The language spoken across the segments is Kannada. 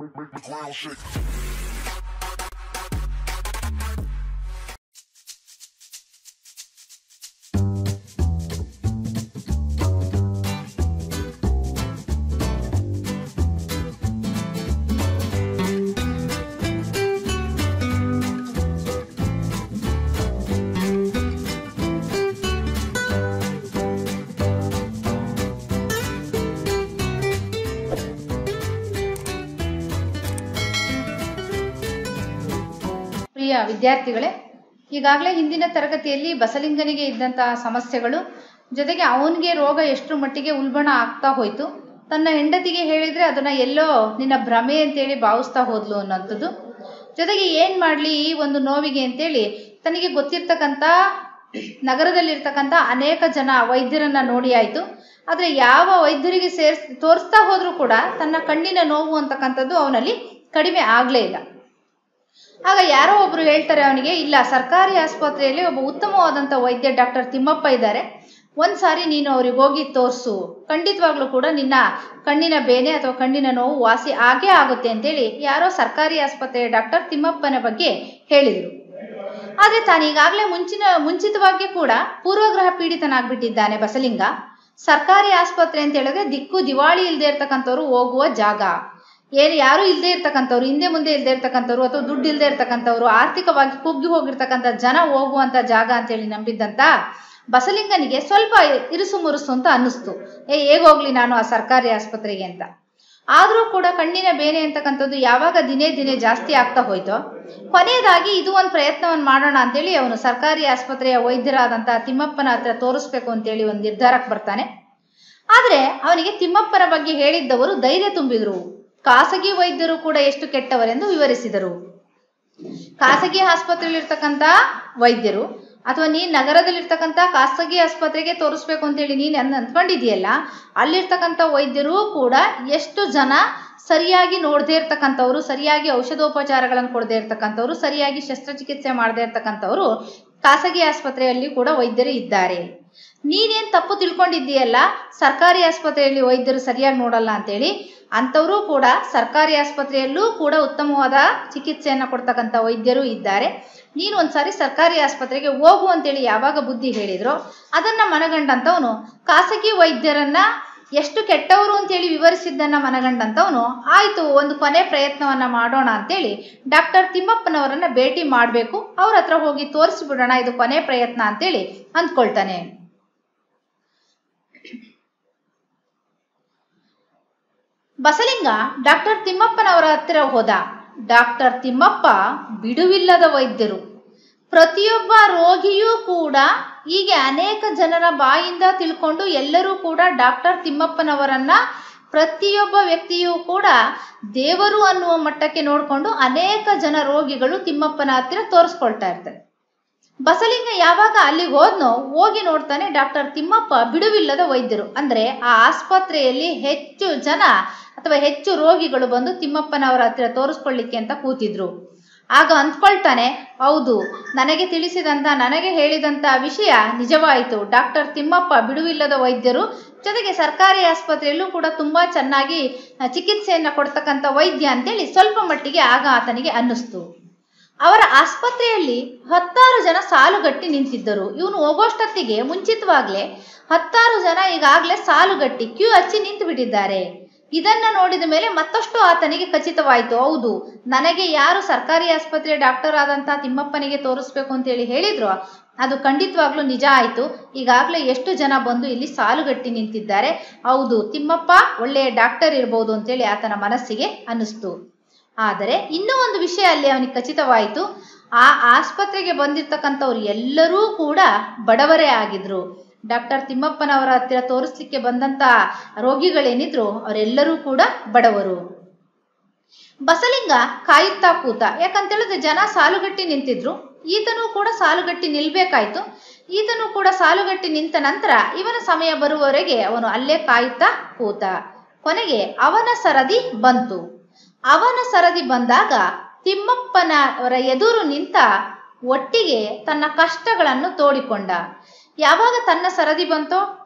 make, make the ground shake. ಪ್ರಿಯ ವಿದ್ಯಾರ್ಥಿಗಳೇ ಈಗಾಗಲೇ ಹಿಂದಿನ ತರಗತಿಯಲ್ಲಿ ಬಸಲಿಂಗನಿಗೆ ಇದ್ದಂತಹ ಸಮಸ್ಯೆಗಳು ಜೊತೆಗೆ ಅವನಿಗೆ ರೋಗ ಎಷ್ಟು ಮಟ್ಟಿಗೆ ಉಲ್ಬಣ ಆಗ್ತಾ ಹೋಯ್ತು ತನ್ನ ಹೆಂಡತಿಗೆ ಹೇಳಿದ್ರೆ ಅದನ್ನ ಎಲ್ಲೋ ನಿನ್ನ ಭ್ರಮೆ ಅಂತೇಳಿ ಭಾವಿಸ್ತಾ ಹೋದ್ಲು ಅನ್ನೋಂಥದ್ದು ಜೊತೆಗೆ ಏನ್ ಮಾಡ್ಲಿ ಈ ಒಂದು ನೋವಿಗೆ ಅಂತೇಳಿ ತನಗೆ ಗೊತ್ತಿರ್ತಕ್ಕಂಥ ನಗರದಲ್ಲಿರ್ತಕ್ಕಂಥ ಅನೇಕ ಜನ ವೈದ್ಯರನ್ನ ನೋಡಿ ಆಯ್ತು ಆದ್ರೆ ಯಾವ ವೈದ್ಯರಿಗೆ ಸೇರ್ಸ್ ತೋರಿಸ್ತಾ ಹೋದ್ರೂ ಕೂಡ ತನ್ನ ಕಣ್ಣಿನ ನೋವು ಅಂತಕ್ಕಂಥದ್ದು ಅವನಲ್ಲಿ ಕಡಿಮೆ ಆಗ್ಲೇ ಇಲ್ಲ ಆಗ ಯಾರೋ ಒಬ್ರು ಹೇಳ್ತಾರೆ ಅವನಿಗೆ ಇಲ್ಲ ಸರ್ಕಾರಿ ಆಸ್ಪತ್ರೆಯಲ್ಲಿ ಒಬ್ಬ ಉತ್ತಮವಾದಂಥ ವೈದ್ಯ ಡಾಕ್ಟರ್ ತಿಮ್ಮಪ್ಪ ಇದ್ದಾರೆ ಒಂದ್ಸಾರಿ ನೀನು ಅವ್ರಿಗೆ ಹೋಗಿ ತೋರಿಸು ಖಂಡಿತವಾಗ್ಲೂ ಕೂಡ ನಿನ್ನ ಕಣ್ಣಿನ ಬೇನೆ ಅಥವಾ ಕಣ್ಣಿನ ನೋವು ವಾಸಿ ಆಗೇ ಆಗುತ್ತೆ ಅಂತೇಳಿ ಯಾರೋ ಸರ್ಕಾರಿ ಆಸ್ಪತ್ರೆಯ ಡಾಕ್ಟರ್ ತಿಮ್ಮಪ್ಪನ ಬಗ್ಗೆ ಹೇಳಿದರು ಆದರೆ ತಾನು ಈಗಾಗಲೇ ಮುಂಚಿನ ಮುಂಚಿತವಾಗಿ ಕೂಡ ಪೂರ್ವಗ್ರಹ ಪೀಡಿತನಾಗ್ಬಿಟ್ಟಿದ್ದಾನೆ ಬಸಲಿಂಗ ಸರ್ಕಾರಿ ಆಸ್ಪತ್ರೆ ಅಂತ ಹೇಳಿದ್ರೆ ದಿಕ್ಕು ದಿವಾಳಿ ಇಲ್ಲದೆ ಇರ್ತಕ್ಕಂಥವ್ರು ಹೋಗುವ ಜಾಗ ಏನು ಯಾರು ಇಲ್ಲದೆ ಇರ್ತಕ್ಕಂಥವ್ರು ಹಿಂದೆ ಮುಂದೆ ಇಲ್ಲದೆ ಇರ್ತಕ್ಕಂಥವ್ರು ಅಥವಾ ದುಡ್ಡು ಇಲ್ಲದೆ ಇರ್ತಕ್ಕಂಥವ್ರು ಆರ್ಥಿಕವಾಗಿ ಕುಗ್ಗಿ ಹೋಗಿರ್ತಕ್ಕಂಥ ಜನ ಹೋಗುವಂಥ ಜಾಗ ಅಂತೇಳಿ ನಂಬಿದ್ದಂತ ಬಸಲಿಂಗನಿಗೆ ಸ್ವಲ್ಪ ಇರುಸು ಮುರುಸು ಅಂತ ಅನ್ನಿಸ್ತು ಏ ಹೇಗೋಗ್ಲಿ ನಾನು ಆ ಸರ್ಕಾರಿ ಆಸ್ಪತ್ರೆಗೆ ಅಂತ ಆದರೂ ಕೂಡ ಕಣ್ಣಿನ ಬೇನೆ ಅಂತಕ್ಕಂಥದ್ದು ಯಾವಾಗ ದಿನೇ ದಿನೇ ಜಾಸ್ತಿ ಆಗ್ತಾ ಹೋಯ್ತೋ ಕೊನೆಯದಾಗಿ ಇದು ಒಂದು ಪ್ರಯತ್ನವನ್ನು ಮಾಡೋಣ ಅಂತೇಳಿ ಅವನು ಸರ್ಕಾರಿ ಆಸ್ಪತ್ರೆಯ ವೈದ್ಯರಾದಂಥ ತಿಮ್ಮಪ್ಪನ ಹತ್ರ ತೋರಿಸ್ಬೇಕು ಅಂತೇಳಿ ಒಂದು ನಿರ್ಧಾರಕ್ಕೆ ಬರ್ತಾನೆ ಆದರೆ ಅವನಿಗೆ ತಿಮ್ಮಪ್ಪನ ಬಗ್ಗೆ ಹೇಳಿದ್ದವರು ಧೈರ್ಯ ತುಂಬಿದ್ರು ಖಾಸಗಿ ವೈದ್ಯರು ಕೂಡ ಎಷ್ಟು ಕೆಟ್ಟವರೆಂದು ವಿವರಿಸಿದರು ಖಾಸಗಿ ಆಸ್ಪತ್ರೆಯಲ್ಲಿರ್ತಕ್ಕಂಥ ವೈದ್ಯರು ಅಥವಾ ನೀನು ನಗರದಲ್ಲಿರ್ತಕ್ಕಂಥ ಖಾಸಗಿ ಆಸ್ಪತ್ರೆಗೆ ತೋರಿಸ್ಬೇಕು ಅಂತೇಳಿ ನೀನು ಅಂದ್ ಅಂದ್ಕೊಂಡಿದೆಯಲ್ಲ ಅಲ್ಲಿರ್ತಕ್ಕಂಥ ವೈದ್ಯರು ಕೂಡ ಎಷ್ಟು ಜನ ಸರಿಯಾಗಿ ನೋಡದೇ ಇರ್ತಕ್ಕಂಥವ್ರು ಸರಿಯಾಗಿ ಔಷಧೋಪಚಾರಗಳನ್ನು ಕೊಡದೇ ಇರ್ತಕ್ಕಂಥವ್ರು ಸರಿಯಾಗಿ ಶಸ್ತ್ರಚಿಕಿತ್ಸೆ ಮಾಡದೇ ಇರ್ತಕ್ಕಂಥವ್ರು ಖಾಸಗಿ ಆಸ್ಪತ್ರೆಯಲ್ಲಿ ಕೂಡ ವೈದ್ಯರು ಇದ್ದಾರೆ ನೀನೇನು ತಪ್ಪು ತಿಳ್ಕೊಂಡಿದ್ದೀಯಲ್ಲ ಸರ್ಕಾರಿ ಆಸ್ಪತ್ರೆಯಲ್ಲಿ ವೈದ್ಯರು ಸರಿಯಾಗಿ ನೋಡಲ್ಲ ಅಂತೇಳಿ ಅಂಥವರು ಕೂಡ ಸರ್ಕಾರಿ ಆಸ್ಪತ್ರೆಯಲ್ಲೂ ಕೂಡ ಉತ್ತಮವಾದ ಚಿಕಿತ್ಸೆಯನ್ನು ಕೊಡ್ತಕ್ಕಂಥ ವೈದ್ಯರು ಇದ್ದಾರೆ ನೀನು ಒಂದ್ಸಾರಿ ಸರ್ಕಾರಿ ಆಸ್ಪತ್ರೆಗೆ ಹೋಗು ಅಂತೇಳಿ ಯಾವಾಗ ಬುದ್ಧಿ ಹೇಳಿದ್ರು ಅದನ್ನ ಮನಗಂಡಂತವನು ಖಾಸಗಿ ವೈದ್ಯರನ್ನ ಎಷ್ಟು ಕೆಟ್ಟವರು ಅಂತೇಳಿ ವಿವರಿಸಿದ್ದನ್ನ ಮನಗಂಡಂತವನು ಆಯ್ತು ಒಂದು ಕೊನೆ ಪ್ರಯತ್ನವನ್ನ ಮಾಡೋಣ ಅಂತೇಳಿ ಡಾಕ್ಟರ್ ತಿಮ್ಮಪ್ಪನವರನ್ನ ಭೇಟಿ ಮಾಡಬೇಕು ಅವ್ರ ಹತ್ರ ಹೋಗಿ ತೋರಿಸ್ಬಿಡೋಣ ಇದು ಕೊನೆ ಪ್ರಯತ್ನ ಅಂತೇಳಿ ಅಂದ್ಕೊಳ್ತಾನೆ ಬಸಲಿಂಗ ಡಾಕ್ಟರ್ ತಿಮ್ಮಪ್ಪನವರ ಹತ್ತಿರ ಹೋದ ಡಾಕ್ಟರ್ ತಿಮ್ಮಪ್ಪ ಬಿಡುವಿಲ್ಲದ ವೈದ್ಯರು ಪ್ರತಿಯೊಬ್ಬ ರೋಗಿಯೂ ಕೂಡ ಹೀಗೆ ಅನೇಕ ಜನರ ಬಾಯಿಂದ ತಿಳ್ಕೊಂಡು ಎಲ್ಲರೂ ಕೂಡ ಡಾಕ್ಟರ್ ತಿಮ್ಮಪ್ಪನವರನ್ನ ಪ್ರತಿಯೊಬ್ಬ ವ್ಯಕ್ತಿಯೂ ಕೂಡ ದೇವರು ಅನ್ನುವ ಮಟ್ಟಕ್ಕೆ ನೋಡಿಕೊಂಡು ಅನೇಕ ಜನ ರೋಗಿಗಳು ತಿಮ್ಮಪ್ಪನ ಹತ್ತಿರ ತೋರಿಸ್ಕೊಳ್ತಾ ಇರ್ತಾರೆ ಬಸಲಿಂಗ ಯಾವಾಗ ಅಲ್ಲಿಗೆ ಹೋದ್ನೋ ಹೋಗಿ ನೋಡ್ತಾನೆ ಡಾಕ್ಟರ್ ತಿಮ್ಮಪ್ಪ ಬಿಡುವಿಲ್ಲದ ವೈದ್ಯರು ಅಂದ್ರೆ ಆ ಆಸ್ಪತ್ರೆಯಲ್ಲಿ ಹೆಚ್ಚು ಜನ ಅಥವಾ ಹೆಚ್ಚು ರೋಗಿಗಳು ಬಂದು ತಿಮ್ಮಪ್ಪನವರ ಹತ್ತಿರ ತೋರಿಸ್ಕೊಳ್ಳಿಕ್ಕೆ ಅಂತ ಕೂತಿದ್ರು ಆಗ ಅಂದ್ಕೊಳ್ತಾನೆ ಹೌದು ನನಗೆ ತಿಳಿಸಿದಂತ ನನಗೆ ಹೇಳಿದಂತ ವಿಷಯ ನಿಜವಾಯಿತು ಡಾಕ್ಟರ್ ತಿಮ್ಮಪ್ಪ ಬಿಡುವಿಲ್ಲದ ವೈದ್ಯರು ಜೊತೆಗೆ ಸರ್ಕಾರಿ ಆಸ್ಪತ್ರೆಯಲ್ಲೂ ಕೂಡ ತುಂಬಾ ಚೆನ್ನಾಗಿ ಚಿಕಿತ್ಸೆಯನ್ನ ಕೊಡ್ತಕ್ಕಂಥ ವೈದ್ಯ ಅಂತೇಳಿ ಸ್ವಲ್ಪ ಮಟ್ಟಿಗೆ ಆಗ ಆತನಿಗೆ ಅನ್ನಿಸ್ತು ಅವರ ಆಸ್ಪತ್ರೆಯಲ್ಲಿ ಹತ್ತಾರು ಜನ ಸಾಲುಗಟ್ಟಿ ನಿಂತಿದ್ದರು ಇವನು ಹೋಗೋಷ್ಟೊತ್ತಿಗೆ ಮುಂಚಿತವಾಗ್ಲೇ ಹತ್ತಾರು ಜನ ಈಗಾಗಲೇ ಸಾಲುಗಟ್ಟಿ ಕ್ಯೂ ಹಚ್ಚಿ ನಿಂತು ಬಿಟ್ಟಿದ್ದಾರೆ ಇದನ್ನ ನೋಡಿದ ಮೇಲೆ ಮತ್ತಷ್ಟು ಆತನಿಗೆ ಖಚಿತವಾಯಿತು ಹೌದು ನನಗೆ ಯಾರು ಸರ್ಕಾರಿ ಆಸ್ಪತ್ರೆ ಡಾಕ್ಟರ್ ಆದಂತ ತಿಮ್ಮಪ್ಪನಿಗೆ ತೋರಿಸ್ಬೇಕು ಅಂತೇಳಿ ಹೇಳಿದ್ರು ಅದು ಖಂಡಿತವಾಗ್ಲೂ ನಿಜ ಆಯಿತು ಈಗಾಗಲೇ ಎಷ್ಟು ಜನ ಬಂದು ಇಲ್ಲಿ ಸಾಲುಗಟ್ಟಿ ನಿಂತಿದ್ದಾರೆ ಹೌದು ತಿಮ್ಮಪ್ಪ ಒಳ್ಳೆಯ ಡಾಕ್ಟರ್ ಇರ್ಬೋದು ಅಂತೇಳಿ ಆತನ ಮನಸ್ಸಿಗೆ ಅನ್ನಿಸ್ತು ಆದರೆ ಇನ್ನೂ ಒಂದು ವಿಷಯ ಅಲ್ಲಿ ಅವನಿಗೆ ಖಚಿತವಾಯಿತು ಆ ಆಸ್ಪತ್ರೆಗೆ ಬಂದಿರ್ತಕ್ಕಂಥವ್ರು ಎಲ್ಲರೂ ಕೂಡ ಬಡವರೇ ಆಗಿದ್ರು ಡಾಕ್ಟರ್ ತಿಮ್ಮಪ್ಪನವರ ಹತ್ತಿರ ತೋರಿಸ್ಲಿಕ್ಕೆ ಬಂದಂತ ರೋಗಿಗಳೇನಿದ್ರು ಅವರೆಲ್ಲರೂ ಕೂಡ ಬಡವರು ಬಸಲಿಂಗ ಕಾಯುತ್ತಾ ಕೂತ ಯಾಕಂತೇಳಿದ್ರೆ ಜನ ಸಾಲುಗಟ್ಟಿ ನಿಂತಿದ್ರು ಈತನೂ ಕೂಡ ಸಾಲುಗಟ್ಟಿ ನಿಲ್ಬೇಕಾಯ್ತು ಈತನೂ ಕೂಡ ಸಾಲುಗಟ್ಟಿ ನಿಂತ ನಂತರ ಇವನ ಸಮಯ ಬರುವವರೆಗೆ ಅವನು ಅಲ್ಲೇ ಕಾಯುತ್ತಾ ಕೂತ ಕೊನೆಗೆ ಅವನ ಸರದಿ ಬಂತು ಅವನ ಸರದಿ ಬಂದಾಗ ತಿಮ್ಮಪ್ಪನವರ ಎದುರು ನಿಂತ ಒಟ್ಟಿಗೆ ತನ್ನ ಕಷ್ಟಗಳನ್ನು ತೋಡಿಕೊಂಡ ಯಾವಾಗ ತನ್ನ ಸರದಿ ಬಂತೋ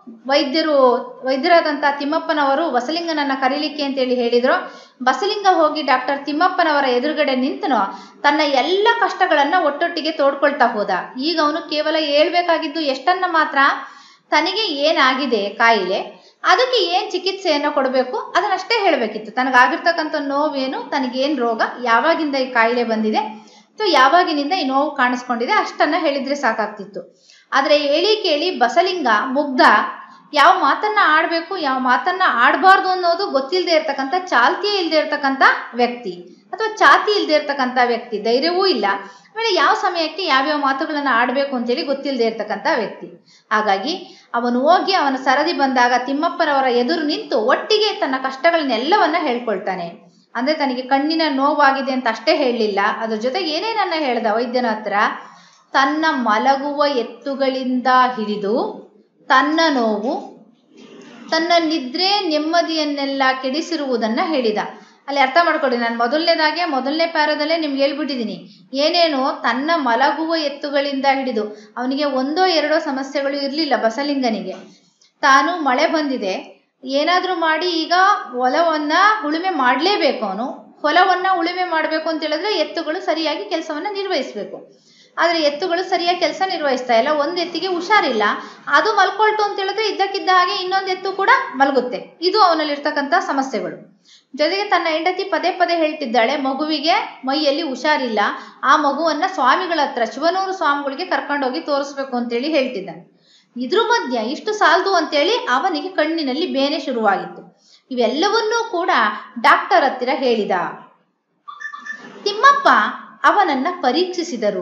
ವೈದ್ಯರು ವೈದ್ಯರಾದಂಥ ತಿಮ್ಮಪ್ಪನವರು ಬಸಲಿಂಗನನ್ನ ಕರೀಲಿಕ್ಕೆ ಅಂತೇಳಿ ಹೇಳಿದ್ರು ಬಸಲಿಂಗ ಹೋಗಿ ಡಾಕ್ಟರ್ ತಿಮ್ಮಪ್ಪನವರ ಎದುರುಗಡೆ ನಿಂತನು ತನ್ನ ಎಲ್ಲ ಕಷ್ಟಗಳನ್ನ ಒಟ್ಟೊಟ್ಟಿಗೆ ತೋಡ್ಕೊಳ್ತಾ ಹೋದ ಈಗ ಅವನು ಕೇವಲ ಹೇಳ್ಬೇಕಾಗಿದ್ದು ಎಷ್ಟನ್ನ ಮಾತ್ರ ತನಗೆ ಏನಾಗಿದೆ ಕಾಯಿಲೆ ಅದಕ್ಕೆ ಏನ್ ಚಿಕಿತ್ಸೆಯನ್ನು ಕೊಡಬೇಕು ಅದನ್ನಷ್ಟೇ ಹೇಳಬೇಕಿತ್ತು ತನಗಾಗಿರ್ತಕ್ಕಂಥ ನೋವೇನು ತನಗೇನು ರೋಗ ಯಾವಾಗಿಂದ ಈ ಕಾಯಿಲೆ ಬಂದಿದೆ ಅಥವಾ ಯಾವಾಗಿನಿಂದ ಈ ನೋವು ಕಾಣಿಸ್ಕೊಂಡಿದೆ ಅಷ್ಟನ್ನ ಹೇಳಿದ್ರೆ ಸಾಕಾಗ್ತಿತ್ತು ಆದ್ರೆ ಹೇಳಿ ಕೇಳಿ ಬಸಲಿಂಗ ಮುಗ್ಧ ಯಾವ ಮಾತನ್ನ ಆಡ್ಬೇಕು ಯಾವ ಮಾತನ್ನ ಆಡಬಾರ್ದು ಅನ್ನೋದು ಗೊತ್ತಿಲ್ಲದೆ ಇರ್ತಕ್ಕಂಥ ಚಾಲ್ತಿಯೇ ಇಲ್ಲದೆ ಇರ್ತಕ್ಕಂಥ ವ್ಯಕ್ತಿ ಅಥವಾ ಚಾತಿ ಇಲ್ಲದೆ ಇರ್ತಕ್ಕಂಥ ವ್ಯಕ್ತಿ ಧೈರ್ಯವೂ ಇಲ್ಲ ಆಮೇಲೆ ಯಾವ ಸಮಯಕ್ಕೆ ಯಾವ್ಯಾವ ಮಾತುಗಳನ್ನ ಆಡಬೇಕು ಅಂತೇಳಿ ಗೊತ್ತಿಲ್ಲದೆ ಇರ್ತಕ್ಕಂಥ ವ್ಯಕ್ತಿ ಹಾಗಾಗಿ ಅವನು ಹೋಗಿ ಅವನ ಸರದಿ ಬಂದಾಗ ತಿಮ್ಮಪ್ಪನವರ ಎದುರು ನಿಂತು ಒಟ್ಟಿಗೆ ತನ್ನ ಕಷ್ಟಗಳನ್ನೆಲ್ಲವನ್ನ ಹೇಳ್ಕೊಳ್ತಾನೆ ಅಂದ್ರೆ ತನಗೆ ಕಣ್ಣಿನ ನೋವಾಗಿದೆ ಅಂತ ಅಷ್ಟೇ ಹೇಳಲಿಲ್ಲ ಅದ್ರ ಜೊತೆಗೆ ಏನೇನನ್ನ ಹೇಳ್ದ ವೈದ್ಯನ ಹತ್ರ ತನ್ನ ಮಲಗುವ ಎತ್ತುಗಳಿಂದ ಹಿಡಿದು ತನ್ನ ನೋವು ತನ್ನ ನಿದ್ರೆ ನೆಮ್ಮದಿಯನ್ನೆಲ್ಲ ಕೆಡಿಸಿರುವುದನ್ನ ಹೇಳಿದ ಅಲ್ಲಿ ಅರ್ಥ ಮಾಡ್ಕೊಳ್ಳಿ ನಾನು ಮೊದಲನೇದಾಗೆ ಮೊದಲನೇ ಪ್ಯಾರದಲ್ಲೇ ನಿಮ್ಗೆ ಹೇಳ್ಬಿಟ್ಟಿದ್ದೀನಿ ಏನೇನು ತನ್ನ ಮಲಗುವ ಎತ್ತುಗಳಿಂದ ಹಿಡಿದು ಅವನಿಗೆ ಒಂದೋ ಎರಡೋ ಸಮಸ್ಯೆಗಳು ಇರಲಿಲ್ಲ ಬಸಲಿಂಗನಿಗೆ ತಾನು ಮಳೆ ಬಂದಿದೆ ಏನಾದರೂ ಮಾಡಿ ಈಗ ಹೊಲವನ್ನ ಉಳುಮೆ ಮಾಡಲೇಬೇಕು ಅವನು ಹೊಲವನ್ನ ಉಳುಮೆ ಮಾಡಬೇಕು ಅಂತ ಹೇಳಿದ್ರೆ ಎತ್ತುಗಳು ಸರಿಯಾಗಿ ಕೆಲಸವನ್ನ ನಿರ್ವಹಿಸಬೇಕು ಆದರೆ ಎತ್ತುಗಳು ಸರಿಯಾಗಿ ಕೆಲಸ ನಿರ್ವಹಿಸ್ತಾ ಇಲ್ಲ ಒಂದು ಎತ್ತಿಗೆ ಹುಷಾರಿಲ್ಲ ಅದು ಮಲ್ಕೊಳ್ತು ಅಂತ ಹೇಳಿದ್ರೆ ಇದ್ದಕ್ಕಿದ್ದ ಹಾಗೆ ಇನ್ನೊಂದು ಎತ್ತು ಕೂಡ ಮಲಗುತ್ತೆ ಇದು ಅವನಲ್ಲಿರ್ತಕ್ಕಂಥ ಸಮಸ್ಯೆಗಳು ಜೊತೆಗೆ ತನ್ನ ಹೆಂಡತಿ ಪದೇ ಪದೇ ಹೇಳ್ತಿದ್ದಾಳೆ ಮಗುವಿಗೆ ಮೈಯಲ್ಲಿ ಹುಷಾರಿಲ್ಲ ಆ ಮಗುವನ್ನ ಸ್ವಾಮಿಗಳ ಹತ್ರ ಶಿವನೂರು ಸ್ವಾಮಿಗಳಿಗೆ ಕರ್ಕೊಂಡೋಗಿ ತೋರಿಸ್ಬೇಕು ಅಂತೇಳಿ ಹೇಳ್ತಿದ್ದಾನೆ ಇದ್ರ ಮಧ್ಯ ಇಷ್ಟು ಸಾಲದು ಅಂತೇಳಿ ಅವನಿಗೆ ಕಣ್ಣಿನಲ್ಲಿ ಬೇನೆ ಶುರುವಾಗಿತ್ತು ಇವೆಲ್ಲವನ್ನೂ ಕೂಡ ಡಾಕ್ಟರ್ ಹತ್ತಿರ ಹೇಳಿದ ತಿಮ್ಮಪ್ಪ ಅವನನ್ನ ಪರೀಕ್ಷಿಸಿದರು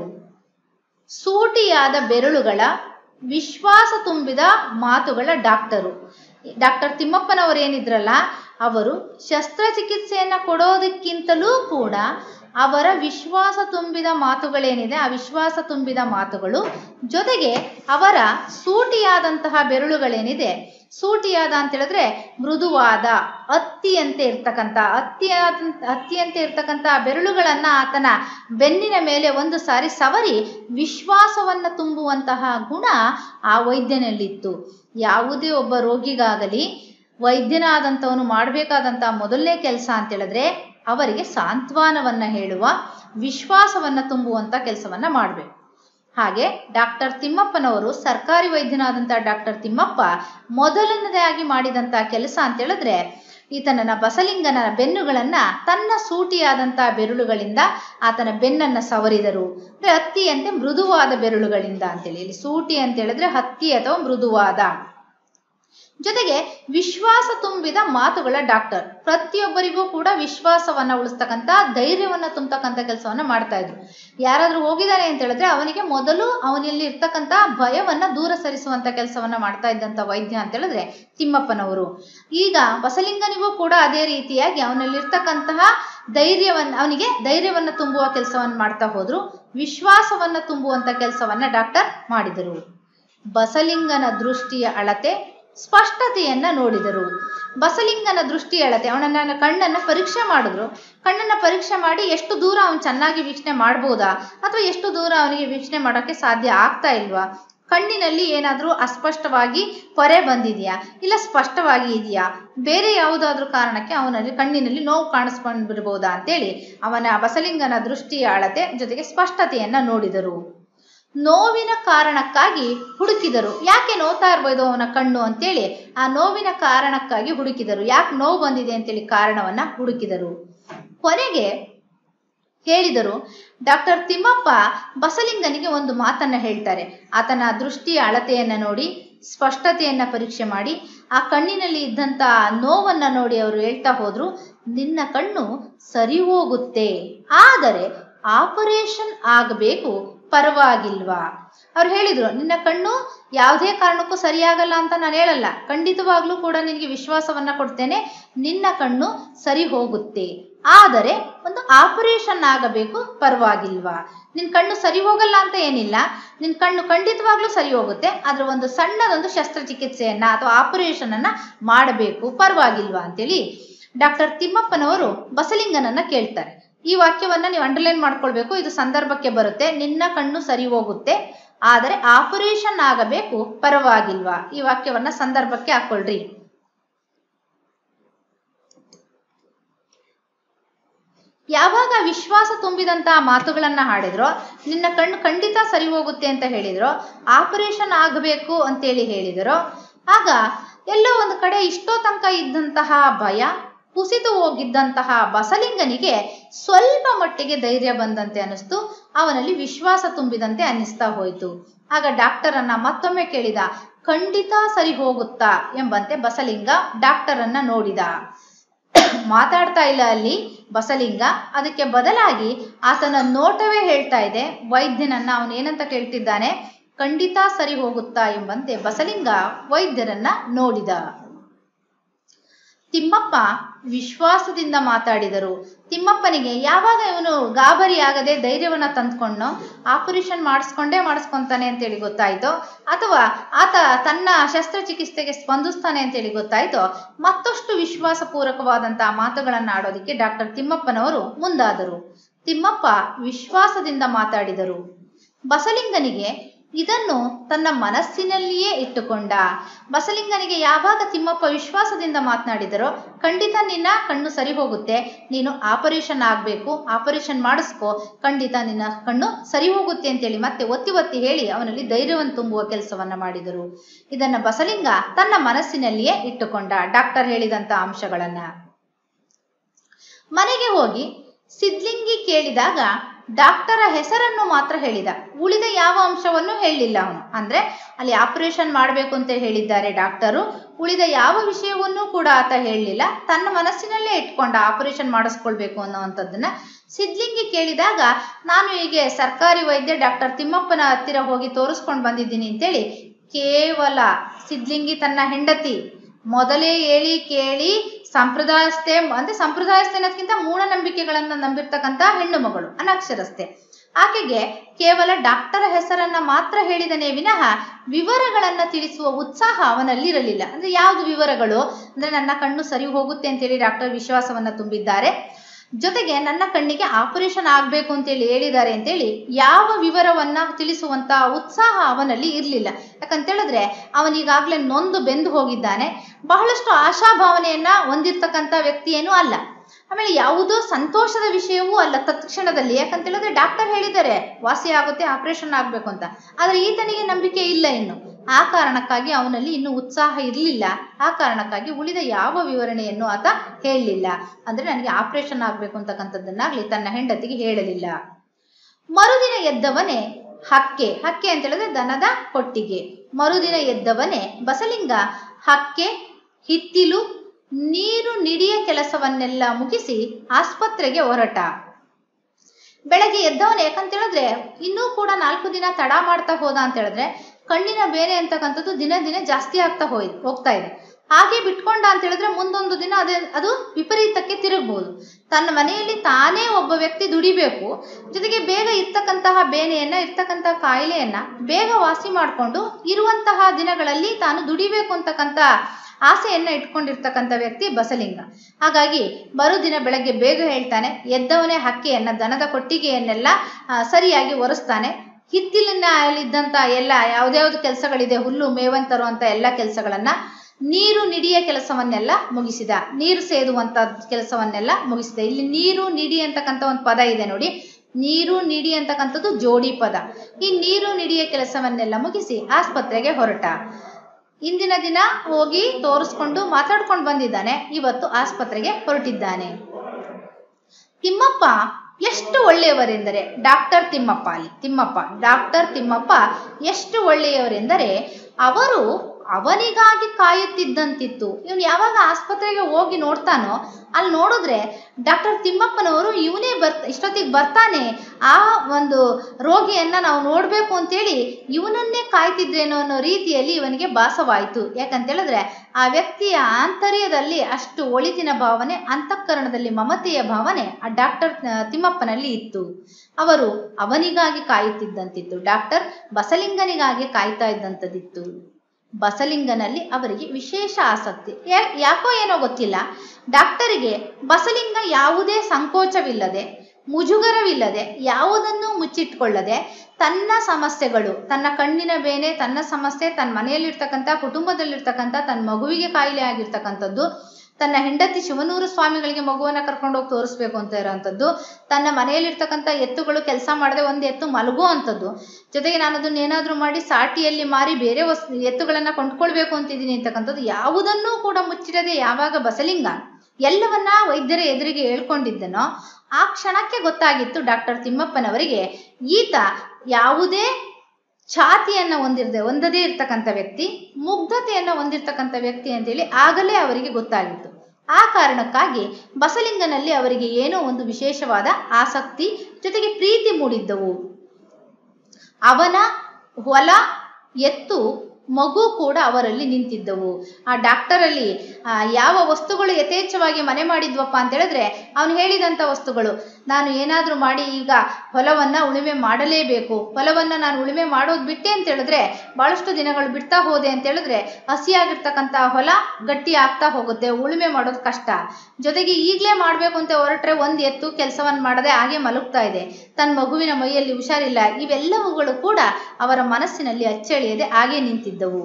ಸೂಟಿಯಾದ ಬೆರಳುಗಳ ವಿಶ್ವಾಸ ತುಂಬಿದ ಮಾತುಗಳ ಡಾಕ್ಟರು ಡಾಕ್ಟರ್ ತಿಮ್ಮಪ್ಪನವರು ಏನಿದ್ರಲ್ಲ ಅವರು ಶಸ್ತ್ರಚಿಕಿತ್ಸೆಯನ್ನ ಕೊಡೋದಕ್ಕಿಂತಲೂ ಕೂಡ ಅವರ ವಿಶ್ವಾಸ ತುಂಬಿದ ಮಾತುಗಳೇನಿದೆ ಆ ವಿಶ್ವಾಸ ತುಂಬಿದ ಮಾತುಗಳು ಜೊತೆಗೆ ಅವರ ಸೂಟಿಯಾದಂತಹ ಬೆರಳುಗಳೇನಿದೆ ಸೂಟಿಯಾದ ಅಂತ ಹೇಳಿದ್ರೆ ಮೃದುವಾದ ಹತ್ತಿಯಂತೆ ಇರ್ತಕ್ಕಂಥ ಹತ್ತಿಯಾದ ಹತ್ತಿಯಂತೆ ಇರ್ತಕ್ಕಂಥ ಬೆರಳುಗಳನ್ನ ಆತನ ಬೆನ್ನಿನ ಮೇಲೆ ಒಂದು ಸಾರಿ ಸವರಿ ವಿಶ್ವಾಸವನ್ನ ತುಂಬುವಂತಹ ಗುಣ ಆ ವೈದ್ಯನಲ್ಲಿತ್ತು ಯಾವುದೇ ಒಬ್ಬ ರೋಗಿಗಾಗಲಿ ವೈದ್ಯನಾದಂಥವನು ಮಾಡಬೇಕಾದಂತಹ ಮೊದಲನೇ ಕೆಲಸ ಅಂತ ಹೇಳಿದ್ರೆ ಅವರಿಗೆ ಸಾಂತ್ವನವನ್ನ ಹೇಳುವ ವಿಶ್ವಾಸವನ್ನ ತುಂಬುವಂತ ಕೆಲಸವನ್ನ ಮಾಡಬೇಕು ಹಾಗೆ ಡಾಕ್ಟರ್ ತಿಮ್ಮಪ್ಪನವರು ಸರ್ಕಾರಿ ವೈದ್ಯನಾದಂಥ ಡಾಕ್ಟರ್ ತಿಮ್ಮಪ್ಪ ಮೊದಲನೇದಾಗಿ ಮಾಡಿದಂಥ ಕೆಲಸ ಅಂತ ಹೇಳಿದ್ರೆ ಈತನನ್ನ ಬಸಲಿಂಗನ ಬೆನ್ನುಗಳನ್ನ ತನ್ನ ಸೂಟಿಯಾದಂತಹ ಬೆರಳುಗಳಿಂದ ಆತನ ಬೆನ್ನನ್ನ ಸವರಿದರು ಅಂದ್ರೆ ಹತ್ತಿಯಂತೆ ಮೃದುವಾದ ಬೆರಳುಗಳಿಂದ ಅಂತೇಳಿ ಇಲ್ಲಿ ಸೂಟಿ ಅಂತ ಹೇಳಿದ್ರೆ ಹತ್ತಿ ಅಥವಾ ಮೃದುವಾದ ಜೊತೆಗೆ ವಿಶ್ವಾಸ ತುಂಬಿದ ಮಾತುಗಳ ಡಾಕ್ಟರ್ ಪ್ರತಿಯೊಬ್ಬರಿಗೂ ಕೂಡ ವಿಶ್ವಾಸವನ್ನ ಉಳಿಸ್ತಕ್ಕಂಥ ಧೈರ್ಯವನ್ನ ತುಂಬತಕ್ಕಂಥ ಕೆಲಸವನ್ನ ಮಾಡ್ತಾ ಇದ್ರು ಯಾರಾದ್ರೂ ಹೋಗಿದ್ದಾರೆ ಅಂತ ಹೇಳಿದ್ರೆ ಅವನಿಗೆ ಮೊದಲು ಅವನಲ್ಲಿ ಇರ್ತಕ್ಕಂಥ ಭಯವನ್ನ ದೂರ ಸರಿಸುವಂತ ಕೆಲಸವನ್ನ ಮಾಡ್ತಾ ಇದ್ದಂತ ವೈದ್ಯ ಅಂತ ಹೇಳಿದ್ರೆ ತಿಮ್ಮಪ್ಪನವರು ಈಗ ಬಸಲಿಂಗನಿಗೂ ಕೂಡ ಅದೇ ರೀತಿಯಾಗಿ ಅವನಲ್ಲಿರ್ತಕ್ಕಂತಹ ಧೈರ್ಯವನ್ನ ಅವನಿಗೆ ಧೈರ್ಯವನ್ನ ತುಂಬುವ ಕೆಲಸವನ್ನ ಮಾಡ್ತಾ ಹೋದ್ರು ವಿಶ್ವಾಸವನ್ನ ತುಂಬುವಂತ ಕೆಲಸವನ್ನ ಡಾಕ್ಟರ್ ಮಾಡಿದರು ಬಸಲಿಂಗನ ದೃಷ್ಟಿಯ ಅಳತೆ ಸ್ಪಷ್ಟತೆಯನ್ನ ನೋಡಿದರು ಬಸಲಿಂಗನ ದೃಷ್ಟಿ ಅಳತೆ ಅವನನ್ನ ಕಣ್ಣನ್ನ ಪರೀಕ್ಷೆ ಮಾಡಿದ್ರು ಕಣ್ಣನ್ನ ಪರೀಕ್ಷೆ ಮಾಡಿ ಎಷ್ಟು ದೂರ ಅವನು ಚೆನ್ನಾಗಿ ವೀಕ್ಷಣೆ ಮಾಡ್ಬೋದಾ ಅಥವಾ ಎಷ್ಟು ದೂರ ಅವನಿಗೆ ವೀಕ್ಷಣೆ ಮಾಡೋಕ್ಕೆ ಸಾಧ್ಯ ಆಗ್ತಾ ಇಲ್ವಾ ಕಣ್ಣಿನಲ್ಲಿ ಏನಾದರೂ ಅಸ್ಪಷ್ಟವಾಗಿ ಪೊರೆ ಬಂದಿದೆಯಾ ಇಲ್ಲ ಸ್ಪಷ್ಟವಾಗಿ ಇದೆಯಾ ಬೇರೆ ಯಾವುದಾದ್ರೂ ಕಾರಣಕ್ಕೆ ಅವನಲ್ಲಿ ಕಣ್ಣಿನಲ್ಲಿ ನೋವು ಕಾಣಿಸ್ಕೊಂಡು ಬಿಡ್ಬೋದಾ ಅಂತೇಳಿ ಅವನ ಬಸಲಿಂಗನ ದೃಷ್ಟಿಯ ಅಳತೆ ಜೊತೆಗೆ ಸ್ಪಷ್ಟತೆಯನ್ನ ನೋಡಿದರು ನೋವಿನ ಕಾರಣಕ್ಕಾಗಿ ಹುಡುಕಿದರು ಯಾಕೆ ನೋವ್ತಾ ಇರ್ಬೋದು ಅವನ ಕಣ್ಣು ಅಂತೇಳಿ ಆ ನೋವಿನ ಕಾರಣಕ್ಕಾಗಿ ಹುಡುಕಿದರು ಯಾಕೆ ನೋವು ಬಂದಿದೆ ಅಂತೇಳಿ ಕಾರಣವನ್ನ ಹುಡುಕಿದರು ಕೊನೆಗೆ ಹೇಳಿದರು ಡಾಕ್ಟರ್ ತಿಮ್ಮಪ್ಪ ಬಸಲಿಂಗನಿಗೆ ಒಂದು ಮಾತನ್ನ ಹೇಳ್ತಾರೆ ಆತನ ದೃಷ್ಟಿಯ ಅಳತೆಯನ್ನ ನೋಡಿ ಸ್ಪಷ್ಟತೆಯನ್ನ ಪರೀಕ್ಷೆ ಮಾಡಿ ಆ ಕಣ್ಣಿನಲ್ಲಿ ಇದ್ದಂತ ನೋವನ್ನ ನೋಡಿ ಅವರು ಹೇಳ್ತಾ ಹೋದ್ರು ನಿನ್ನ ಕಣ್ಣು ಸರಿ ಹೋಗುತ್ತೆ ಆದರೆ ಆಪರೇಷನ್ ಆಗಬೇಕು ಪರವಾಗಿಲ್ವಾ ಅವ್ರು ಹೇಳಿದ್ರು ನಿನ್ನ ಕಣ್ಣು ಯಾವುದೇ ಕಾರಣಕ್ಕೂ ಸರಿಯಾಗಲ್ಲ ಅಂತ ನಾನು ಹೇಳಲ್ಲ ಖಂಡಿತವಾಗ್ಲೂ ಕೂಡ ನಿನಗೆ ವಿಶ್ವಾಸವನ್ನ ಕೊಡ್ತೇನೆ ನಿನ್ನ ಕಣ್ಣು ಸರಿ ಹೋಗುತ್ತೆ ಆದರೆ ಒಂದು ಆಪರೇಷನ್ ಆಗಬೇಕು ಪರವಾಗಿಲ್ವಾ ನಿನ್ ಕಣ್ಣು ಸರಿ ಹೋಗಲ್ಲ ಅಂತ ಏನಿಲ್ಲ ನಿನ್ ಕಣ್ಣು ಖಂಡಿತವಾಗ್ಲೂ ಸರಿ ಹೋಗುತ್ತೆ ಆದ್ರೆ ಒಂದು ಸಣ್ಣದೊಂದು ಶಸ್ತ್ರಚಿಕಿತ್ಸೆಯನ್ನ ಅಥವಾ ಆಪರೇಷನ್ ಅನ್ನ ಮಾಡಬೇಕು ಪರವಾಗಿಲ್ವಾ ಅಂತೇಳಿ ಡಾಕ್ಟರ್ ತಿಮ್ಮಪ್ಪನವರು ಬಸಲಿಂಗನನ್ನ ಕೇಳ್ತಾರೆ ಈ ವಾಕ್ಯವನ್ನ ನೀವು ಅಂಡರ್ಲೈನ್ ಮಾಡ್ಕೊಳ್ಬೇಕು ಇದು ಸಂದರ್ಭಕ್ಕೆ ಬರುತ್ತೆ ನಿನ್ನ ಕಣ್ಣು ಸರಿ ಹೋಗುತ್ತೆ ಆದರೆ ಆಪರೇಷನ್ ಆಗಬೇಕು ಪರವಾಗಿಲ್ವಾ ಈ ವಾಕ್ಯವನ್ನ ಸಂದರ್ಭಕ್ಕೆ ಹಾಕೊಳ್ರಿ ಯಾವಾಗ ವಿಶ್ವಾಸ ತುಂಬಿದಂತಹ ಮಾತುಗಳನ್ನ ಹಾಡಿದ್ರೋ ನಿನ್ನ ಕಣ್ಣು ಖಂಡಿತ ಸರಿ ಹೋಗುತ್ತೆ ಅಂತ ಹೇಳಿದ್ರು ಆಪರೇಷನ್ ಆಗಬೇಕು ಅಂತೇಳಿ ಹೇಳಿದರು ಆಗ ಎಲ್ಲೋ ಒಂದು ಕಡೆ ಇಷ್ಟೋ ತನಕ ಇದ್ದಂತಹ ಭಯ ಕುಸಿದು ಹೋಗಿದ್ದಂತಹ ಬಸಲಿಂಗನಿಗೆ ಸ್ವಲ್ಪ ಮಟ್ಟಿಗೆ ಧೈರ್ಯ ಬಂದಂತೆ ಅನಿಸ್ತು ಅವನಲ್ಲಿ ವಿಶ್ವಾಸ ತುಂಬಿದಂತೆ ಅನ್ನಿಸ್ತಾ ಹೋಯಿತು ಆಗ ಡಾಕ್ಟರ್ ಅನ್ನ ಮತ್ತೊಮ್ಮೆ ಕೇಳಿದ ಖಂಡಿತ ಸರಿ ಹೋಗುತ್ತಾ ಎಂಬಂತೆ ಬಸಲಿಂಗ ಡಾಕ್ಟರ್ ಅನ್ನ ನೋಡಿದ ಮಾತಾಡ್ತಾ ಇಲ್ಲ ಅಲ್ಲಿ ಬಸಲಿಂಗ ಅದಕ್ಕೆ ಬದಲಾಗಿ ಆತನ ನೋಟವೇ ಹೇಳ್ತಾ ಇದೆ ವೈದ್ಯನನ್ನ ಅವನು ಏನಂತ ಕೇಳ್ತಿದ್ದಾನೆ ಖಂಡಿತ ಸರಿ ಹೋಗುತ್ತಾ ಎಂಬಂತೆ ಬಸಲಿಂಗ ವೈದ್ಯರನ್ನ ನೋಡಿದ ತಿಮ್ಮಪ್ಪ ವಿಶ್ವಾಸದಿಂದ ಮಾತಾಡಿದರು ತಿಮ್ಮಪ್ಪನಿಗೆ ಯಾವಾಗ ಇವನು ಗಾಬರಿ ಆಗದೆ ಧೈರ್ಯವನ್ನ ತಂದ್ಕೊಂಡು ಆಪರೇಷನ್ ಮಾಡಿಸ್ಕೊಂಡೇ ಮಾಡಿಸ್ಕೊಂತಾನೆ ಅಂತೇಳಿ ಗೊತ್ತಾಯ್ತೋ ಅಥವಾ ಆತ ತನ್ನ ಶಸ್ತ್ರಚಿಕಿತ್ಸೆಗೆ ಸ್ಪಂದಿಸ್ತಾನೆ ಅಂತೇಳಿ ಗೊತ್ತಾಯ್ತೋ ಮತ್ತಷ್ಟು ವಿಶ್ವಾಸಪೂರ್ವಕವಾದಂತಹ ಮಾತುಗಳನ್ನ ಆಡೋದಕ್ಕೆ ಡಾಕ್ಟರ್ ತಿಮ್ಮಪ್ಪನವರು ಮುಂದಾದರು ತಿಮ್ಮಪ್ಪ ವಿಶ್ವಾಸದಿಂದ ಮಾತಾಡಿದರು ಬಸಲಿಂಗನಿಗೆ ಇದನ್ನು ತನ್ನ ಮನಸ್ಸಿನಲ್ಲಿಯೇ ಇಟ್ಟುಕೊಂಡ ಬಸಲಿಂಗನಿಗೆ ಯಾವಾಗ ತಿಮ್ಮಪ್ಪ ವಿಶ್ವಾಸದಿಂದ ಮಾತನಾಡಿದರೋ ಖಂಡಿತ ನಿನ್ನ ಕಣ್ಣು ಸರಿ ಹೋಗುತ್ತೆ ನೀನು ಆಪರೇಷನ್ ಆಗಬೇಕು ಆಪರೇಷನ್ ಮಾಡಿಸ್ಕೋ ಖಂಡಿತ ನಿನ್ನ ಕಣ್ಣು ಸರಿ ಹೋಗುತ್ತೆ ಅಂತೇಳಿ ಮತ್ತೆ ಒತ್ತಿ ಒತ್ತಿ ಹೇಳಿ ಅವನಲ್ಲಿ ಧೈರ್ಯವನ್ನು ತುಂಬುವ ಕೆಲಸವನ್ನ ಮಾಡಿದರು ಇದನ್ನ ಬಸಲಿಂಗ ತನ್ನ ಮನಸ್ಸಿನಲ್ಲಿಯೇ ಇಟ್ಟುಕೊಂಡ ಡಾಕ್ಟರ್ ಹೇಳಿದಂತ ಅಂಶಗಳನ್ನ ಮನೆಗೆ ಹೋಗಿ ಸಿದ್ಲಿಂಗಿ ಕೇಳಿದಾಗ ಡಾಕ್ಟರ ಹೆಸರನ್ನು ಮಾತ್ರ ಹೇಳಿದ ಉಳಿದ ಯಾವ ಅಂಶವನ್ನು ಹೇಳಲಿಲ್ಲ ಅವನು ಅಂದ್ರೆ ಅಲ್ಲಿ ಆಪರೇಷನ್ ಮಾಡಬೇಕು ಅಂತ ಹೇಳಿದ್ದಾರೆ ಡಾಕ್ಟರು ಉಳಿದ ಯಾವ ವಿಷಯವನ್ನೂ ಕೂಡ ಆತ ಹೇಳಲಿಲ್ಲ ತನ್ನ ಮನಸ್ಸಿನಲ್ಲೇ ಇಟ್ಕೊಂಡ ಆಪರೇಷನ್ ಮಾಡಿಸ್ಕೊಳ್ಬೇಕು ಅನ್ನೋವಂಥದ್ದನ್ನ ಸಿದ್ಲಿಂಗಿ ಕೇಳಿದಾಗ ನಾನು ಹೀಗೆ ಸರ್ಕಾರಿ ವೈದ್ಯ ಡಾಕ್ಟರ್ ತಿಮ್ಮಪ್ಪನ ಹತ್ತಿರ ಹೋಗಿ ತೋರಿಸ್ಕೊಂಡು ಬಂದಿದ್ದೀನಿ ಅಂತೇಳಿ ಕೇವಲ ಸಿದ್ಲಿಂಗಿ ತನ್ನ ಹೆಂಡತಿ ಮೊದಲೇ ಹೇಳಿ ಕೇಳಿ ಸಂಪ್ರದಾಯಸ್ಥೆ ಅಂದ್ರೆ ಸಂಪ್ರದಾಯಸ್ಥೆ ಅನ್ನೋದಕ್ಕಿಂತ ಮೂಢನಂಬಿಕೆಗಳನ್ನ ನಂಬಿರ್ತಕ್ಕಂಥ ಹೆಣ್ಣು ಮಗಳು ಅನಕ್ಷರಸ್ಥೆ ಆಕೆಗೆ ಕೇವಲ ಡಾಕ್ಟರ ಹೆಸರನ್ನ ಮಾತ್ರ ಹೇಳಿದನೇ ವಿನಃ ವಿವರಗಳನ್ನ ತಿಳಿಸುವ ಉತ್ಸಾಹ ಅವನಲ್ಲಿರಲಿಲ್ಲ ಅಂದ್ರೆ ಯಾವುದು ವಿವರಗಳು ಅಂದ್ರೆ ನನ್ನ ಕಣ್ಣು ಸರಿ ಹೋಗುತ್ತೆ ಅಂತೇಳಿ ಡಾಕ್ಟರ್ ವಿಶ್ವಾಸವನ್ನ ತುಂಬಿದ್ದಾರೆ ಜೊತೆಗೆ ನನ್ನ ಕಣ್ಣಿಗೆ ಆಪರೇಷನ್ ಆಗಬೇಕು ಅಂತೇಳಿ ಹೇಳಿದ್ದಾರೆ ಅಂತೇಳಿ ಯಾವ ವಿವರವನ್ನ ತಿಳಿಸುವಂತ ಉತ್ಸಾಹ ಅವನಲ್ಲಿ ಇರಲಿಲ್ಲ ಯಾಕಂತೇಳಿದ್ರೆ ಅವನೀಗಾಗಲೇ ನೊಂದು ಬೆಂದು ಹೋಗಿದ್ದಾನೆ ಬಹಳಷ್ಟು ಆಶಾಭಾವನೆಯನ್ನ ಹೊಂದಿರ್ತಕ್ಕಂಥ ವ್ಯಕ್ತಿ ಏನೂ ಅಲ್ಲ ಆಮೇಲೆ ಯಾವುದೋ ಸಂತೋಷದ ವಿಷಯವೂ ಅಲ್ಲ ತತ್ಕ್ಷಣದಲ್ಲಿ ಯಾಕಂತ ಹೇಳಿದ್ರೆ ಡಾಕ್ಟರ್ ಹೇಳಿದ್ದಾರೆ ವಾಸಿ ಆಗುತ್ತೆ ಆಪರೇಷನ್ ಆಗಬೇಕು ಅಂತ ಆದ್ರೆ ಈತನಿಗೆ ನಂಬಿಕೆ ಇಲ್ಲ ಇನ್ನು ಆ ಕಾರಣಕ್ಕಾಗಿ ಅವನಲ್ಲಿ ಇನ್ನು ಉತ್ಸಾಹ ಇರಲಿಲ್ಲ ಆ ಕಾರಣಕ್ಕಾಗಿ ಉಳಿದ ಯಾವ ವಿವರಣೆಯನ್ನು ಆತ ಹೇಳಲಿಲ್ಲ ಅಂದ್ರೆ ನನಗೆ ಆಪರೇಷನ್ ಆಗಬೇಕು ಅಂತಕ್ಕಂಥದ್ದನ್ನಾಗ್ಲಿ ತನ್ನ ಹೆಂಡತಿಗೆ ಹೇಳಲಿಲ್ಲ ಮರುದಿನ ಎದ್ದವನೇ ಹಕ್ಕೆ ಹಕ್ಕೆ ಅಂತ ಹೇಳಿದ್ರೆ ದನದ ಕೊಟ್ಟಿಗೆ ಮರುದಿನ ಎದ್ದವನೇ ಬಸಲಿಂಗ ಹಕ್ಕೆ ಹಿತ್ತಿಲು ನೀರು ನಿಡಿಯ ಕೆಲಸವನ್ನೆಲ್ಲ ಮುಗಿಸಿ ಆಸ್ಪತ್ರೆಗೆ ಹೊರಟ ಬೆಳಗ್ಗೆ ಎದ್ದವನು ಯಾಕಂತ ಹೇಳಿದ್ರೆ ಇನ್ನೂ ಕೂಡ ನಾಲ್ಕು ದಿನ ತಡ ಮಾಡ್ತಾ ಹೋದ ಅಂತ ಹೇಳಿದ್ರೆ ಕಣ್ಣಿನ ಬೇರೆ ಅಂತಕ್ಕಂಥದ್ದು ದಿನ ದಿನ ಜಾಸ್ತಿ ಆಗ್ತಾ ಹೋಯ್ ಹೋಗ್ತಾ ಇದೆ ಹಾಗೆ ಬಿಟ್ಕೊಂಡ ಅಂತ ಹೇಳಿದ್ರೆ ಮುಂದೊಂದು ದಿನ ಅದೇ ಅದು ವಿಪರೀತಕ್ಕೆ ತಿರುಗಬಹುದು ತನ್ನ ಮನೆಯಲ್ಲಿ ತಾನೇ ಒಬ್ಬ ವ್ಯಕ್ತಿ ದುಡಿಬೇಕು ಜೊತೆಗೆ ಬೇಗ ಇರ್ತಕ್ಕಂತಹ ಬೇನೆಯನ್ನ ಇರ್ತಕ್ಕಂತಹ ಕಾಯಿಲೆಯನ್ನ ಬೇಗ ವಾಸಿ ಮಾಡಿಕೊಂಡು ಇರುವಂತಹ ದಿನಗಳಲ್ಲಿ ತಾನು ದುಡಿಬೇಕು ಅಂತಕ್ಕಂಥ ಆಸೆಯನ್ನ ಇಟ್ಕೊಂಡಿರ್ತಕ್ಕಂಥ ವ್ಯಕ್ತಿ ಬಸಲಿಂಗ ಹಾಗಾಗಿ ಮರುದಿನ ಬೆಳಗ್ಗೆ ಬೇಗ ಹೇಳ್ತಾನೆ ಎದ್ದವನೇ ಹಕ್ಕಿಯನ್ನ ದನದ ಕೊಟ್ಟಿಗೆಯನ್ನೆಲ್ಲ ಆ, ಸರಿಯಾಗಿ ಒರೆಸ್ತಾನೆ ಹಿತ್ತಿಲಿನ ಇದ್ದಂತ ಎಲ್ಲ ಯಾವ್ದ್ಯಾವ್ದು ಕೆಲಸಗಳಿದೆ ಹುಲ್ಲು ಮೇವನ್ ತರುವಂತ ಎಲ್ಲ ಕೆಲಸಗಳನ್ನ ನೀರು ನಿಡಿಯ ಕೆಲಸವನ್ನೆಲ್ಲ ಮುಗಿಸಿದ ನೀರು ಸೇದುವಂತ ಕೆಲಸವನ್ನೆಲ್ಲ ಮುಗಿಸಿದ ಇಲ್ಲಿ ನೀರು ನಿಡಿ ಅಂತಕ್ಕಂಥ ಒಂದು ಪದ ಇದೆ ನೋಡಿ ನೀರು ನಿಡಿ ಅಂತಕ್ಕಂಥದ್ದು ಜೋಡಿ ಪದ ಈ ನೀರು ನಿಡಿಯ ಕೆಲಸವನ್ನೆಲ್ಲ ಮುಗಿಸಿ ಆಸ್ಪತ್ರೆಗೆ ಹೊರಟ ಇಂದಿನ ದಿನ ಹೋಗಿ ತೋರಿಸ್ಕೊಂಡು ಮಾತಾಡ್ಕೊಂಡು ಬಂದಿದ್ದಾನೆ ಇವತ್ತು ಆಸ್ಪತ್ರೆಗೆ ಹೊರಟಿದ್ದಾನೆ ತಿಮ್ಮಪ್ಪ ಎಷ್ಟು ಒಳ್ಳೆಯವರೆಂದರೆ ಡಾಕ್ಟರ್ ತಿಮ್ಮಪ್ಪ ಅಲ್ಲಿ ತಿಮ್ಮಪ್ಪ ಡಾಕ್ಟರ್ ತಿಮ್ಮಪ್ಪ ಎಷ್ಟು ಒಳ್ಳೆಯವರೆಂದರೆ ಅವರು ಅವನಿಗಾಗಿ ಕಾಯುತ್ತಿದ್ದಂತಿತ್ತು ಇವನು ಯಾವಾಗ ಆಸ್ಪತ್ರೆಗೆ ಹೋಗಿ ನೋಡ್ತಾನೋ ಅಲ್ಲಿ ನೋಡಿದ್ರೆ ಡಾಕ್ಟರ್ ತಿಮ್ಮಪ್ಪನವರು ಇವನೇ ಬರ್ ಇಷ್ಟೊತ್ತಿಗೆ ಬರ್ತಾನೆ ಆ ಒಂದು ರೋಗಿಯನ್ನ ನಾವು ನೋಡಬೇಕು ಅಂತೇಳಿ ಇವನನ್ನೇ ಕಾಯ್ತಿದ್ರೇನೋ ಅನ್ನೋ ರೀತಿಯಲ್ಲಿ ಇವನಿಗೆ ಭಾಸವಾಯಿತು ಯಾಕಂತೇಳಿದ್ರೆ ಆ ವ್ಯಕ್ತಿಯ ಆಂತರ್ಯದಲ್ಲಿ ಅಷ್ಟು ಒಳಿತಿನ ಭಾವನೆ ಅಂತಃಕರಣದಲ್ಲಿ ಮಮತೆಯ ಭಾವನೆ ಆ ಡಾಕ್ಟರ್ ತಿಮ್ಮಪ್ಪನಲ್ಲಿ ಇತ್ತು ಅವರು ಅವನಿಗಾಗಿ ಕಾಯುತ್ತಿದ್ದಂತಿತ್ತು ಡಾಕ್ಟರ್ ಬಸಲಿಂಗನಿಗಾಗಿ ಕಾಯ್ತಾ ಇದ್ದಂಥದ್ದಿತ್ತು ಬಸಲಿಂಗನಲ್ಲಿ ಅವರಿಗೆ ವಿಶೇಷ ಆಸಕ್ತಿ ಯಾ- ಯಾಕೋ ಏನೋ ಗೊತ್ತಿಲ್ಲ ಡಾಕ್ಟರಿಗೆ ಬಸಲಿಂಗ ಯಾವುದೇ ಸಂಕೋಚವಿಲ್ಲದೆ ಮುಜುಗರವಿಲ್ಲದೆ ಯಾವುದನ್ನು ಮುಚ್ಚಿಟ್ಕೊಳ್ಳದೆ ತನ್ನ ಸಮಸ್ಯೆಗಳು ತನ್ನ ಕಣ್ಣಿನ ಬೇನೆ ತನ್ನ ಸಮಸ್ಯೆ ತನ್ನ ಮನೆಯಲ್ಲಿರ್ತಕ್ಕಂಥ ಕುಟುಂಬದಲ್ಲಿರ್ತಕ್ಕಂಥ ತನ್ನ ಮಗುವಿಗೆ ಕಾಯಿಲೆ ಆಗಿರ್ತಕ್ಕಂಥದ್ದು ತನ್ನ ಹೆಂಡತಿ ಶಿವನೂರು ಸ್ವಾಮಿಗಳಿಗೆ ಮಗುವನ್ನ ಕರ್ಕೊಂಡು ಹೋಗಿ ತೋರಿಸ್ಬೇಕು ಅಂತ ಇರೋವಂಥದ್ದು ತನ್ನ ಮನೆಯಲ್ಲಿರ್ತಕ್ಕಂಥ ಎತ್ತುಗಳು ಕೆಲಸ ಮಾಡದೆ ಒಂದು ಎತ್ತು ಮಲಗೋ ಅಂಥದ್ದು ಜೊತೆಗೆ ನಾನು ಅದನ್ನ ಏನಾದರೂ ಮಾಡಿ ಸಾಟಿಯಲ್ಲಿ ಮಾರಿ ಬೇರೆ ವಸ್ತು ಎತ್ತುಗಳನ್ನ ಕೊಂಡ್ಕೊಳ್ಬೇಕು ಅಂತಿದ್ದೀನಿ ಅಂತಕ್ಕಂಥದ್ದು ಯಾವುದನ್ನೂ ಕೂಡ ಮುಚ್ಚಿಡದೆ ಯಾವಾಗ ಬಸಲಿಂಗ ಎಲ್ಲವನ್ನ ವೈದ್ಯರ ಎದುರಿಗೆ ಹೇಳ್ಕೊಂಡಿದ್ದನೋ ಆ ಕ್ಷಣಕ್ಕೆ ಗೊತ್ತಾಗಿತ್ತು ಡಾಕ್ಟರ್ ತಿಮ್ಮಪ್ಪನವರಿಗೆ ಈತ ಯಾವುದೇ ಛಾತಿಯನ್ನ ಹೊಂದಿರದೆ ಹೊಂದದೇ ಇರ್ತಕ್ಕಂಥ ವ್ಯಕ್ತಿ ಮುಗ್ಧತೆಯನ್ನ ಹೊಂದಿರ್ತಕ್ಕಂಥ ವ್ಯಕ್ತಿ ಅಂತೇಳಿ ಆಗಲೇ ಅವರಿಗೆ ಗೊತ್ತಾಗಿತ್ತು ಆ ಕಾರಣಕ್ಕಾಗಿ ಬಸಲಿಂಗನಲ್ಲಿ ಅವರಿಗೆ ಏನೋ ಒಂದು ವಿಶೇಷವಾದ ಆಸಕ್ತಿ ಜೊತೆಗೆ ಪ್ರೀತಿ ಮೂಡಿದ್ದವು ಅವನ ಹೊಲ ಎತ್ತು ಮಗು ಕೂಡ ಅವರಲ್ಲಿ ನಿಂತಿದ್ದವು ಆ ಡಾಕ್ಟರಲ್ಲಿ ಆ, ಯಾವ ವಸ್ತುಗಳು ಯಥೇಚ್ಛವಾಗಿ ಮನೆ ಮಾಡಿದ್ವಪ್ಪ ಅಂತ ಹೇಳಿದ್ರೆ ಅವನು ಹೇಳಿದಂಥ ವಸ್ತುಗಳು ನಾನು ಏನಾದರೂ ಮಾಡಿ ಈಗ ಹೊಲವನ್ನ ಉಳುಮೆ ಮಾಡಲೇಬೇಕು ಹೊಲವನ್ನ ನಾನು ಉಳುಮೆ ಮಾಡೋದು ಬಿಟ್ಟೆ ಅಂತ ಹೇಳಿದ್ರೆ ಬಹಳಷ್ಟು ದಿನಗಳು ಬಿಡ್ತಾ ಹೋದೆ ಅಂತ ಹೇಳಿದ್ರೆ ಹಸಿಯಾಗಿರ್ತಕ್ಕಂಥ ಹೊಲ ಗಟ್ಟಿ ಆಗ್ತಾ ಹೋಗುತ್ತೆ ಉಳುಮೆ ಮಾಡೋದು ಕಷ್ಟ ಜೊತೆಗೆ ಈಗಲೇ ಮಾಡಬೇಕು ಅಂತ ಹೊರಟ್ರೆ ಒಂದು ಎತ್ತು ಕೆಲಸವನ್ನು ಮಾಡದೆ ಹಾಗೆ ಮಲಗ್ತಾ ಇದೆ ತನ್ನ ಮಗುವಿನ ಮೈಯಲ್ಲಿ ಹುಷಾರಿಲ್ಲ ಇವೆಲ್ಲವುಗಳು ಕೂಡ ಅವರ ಮನಸ್ಸಿನಲ್ಲಿ ಅಚ್ಚಳಿಯದೆ ಹಾಗೆ ನಿಂತಿದ್ದವು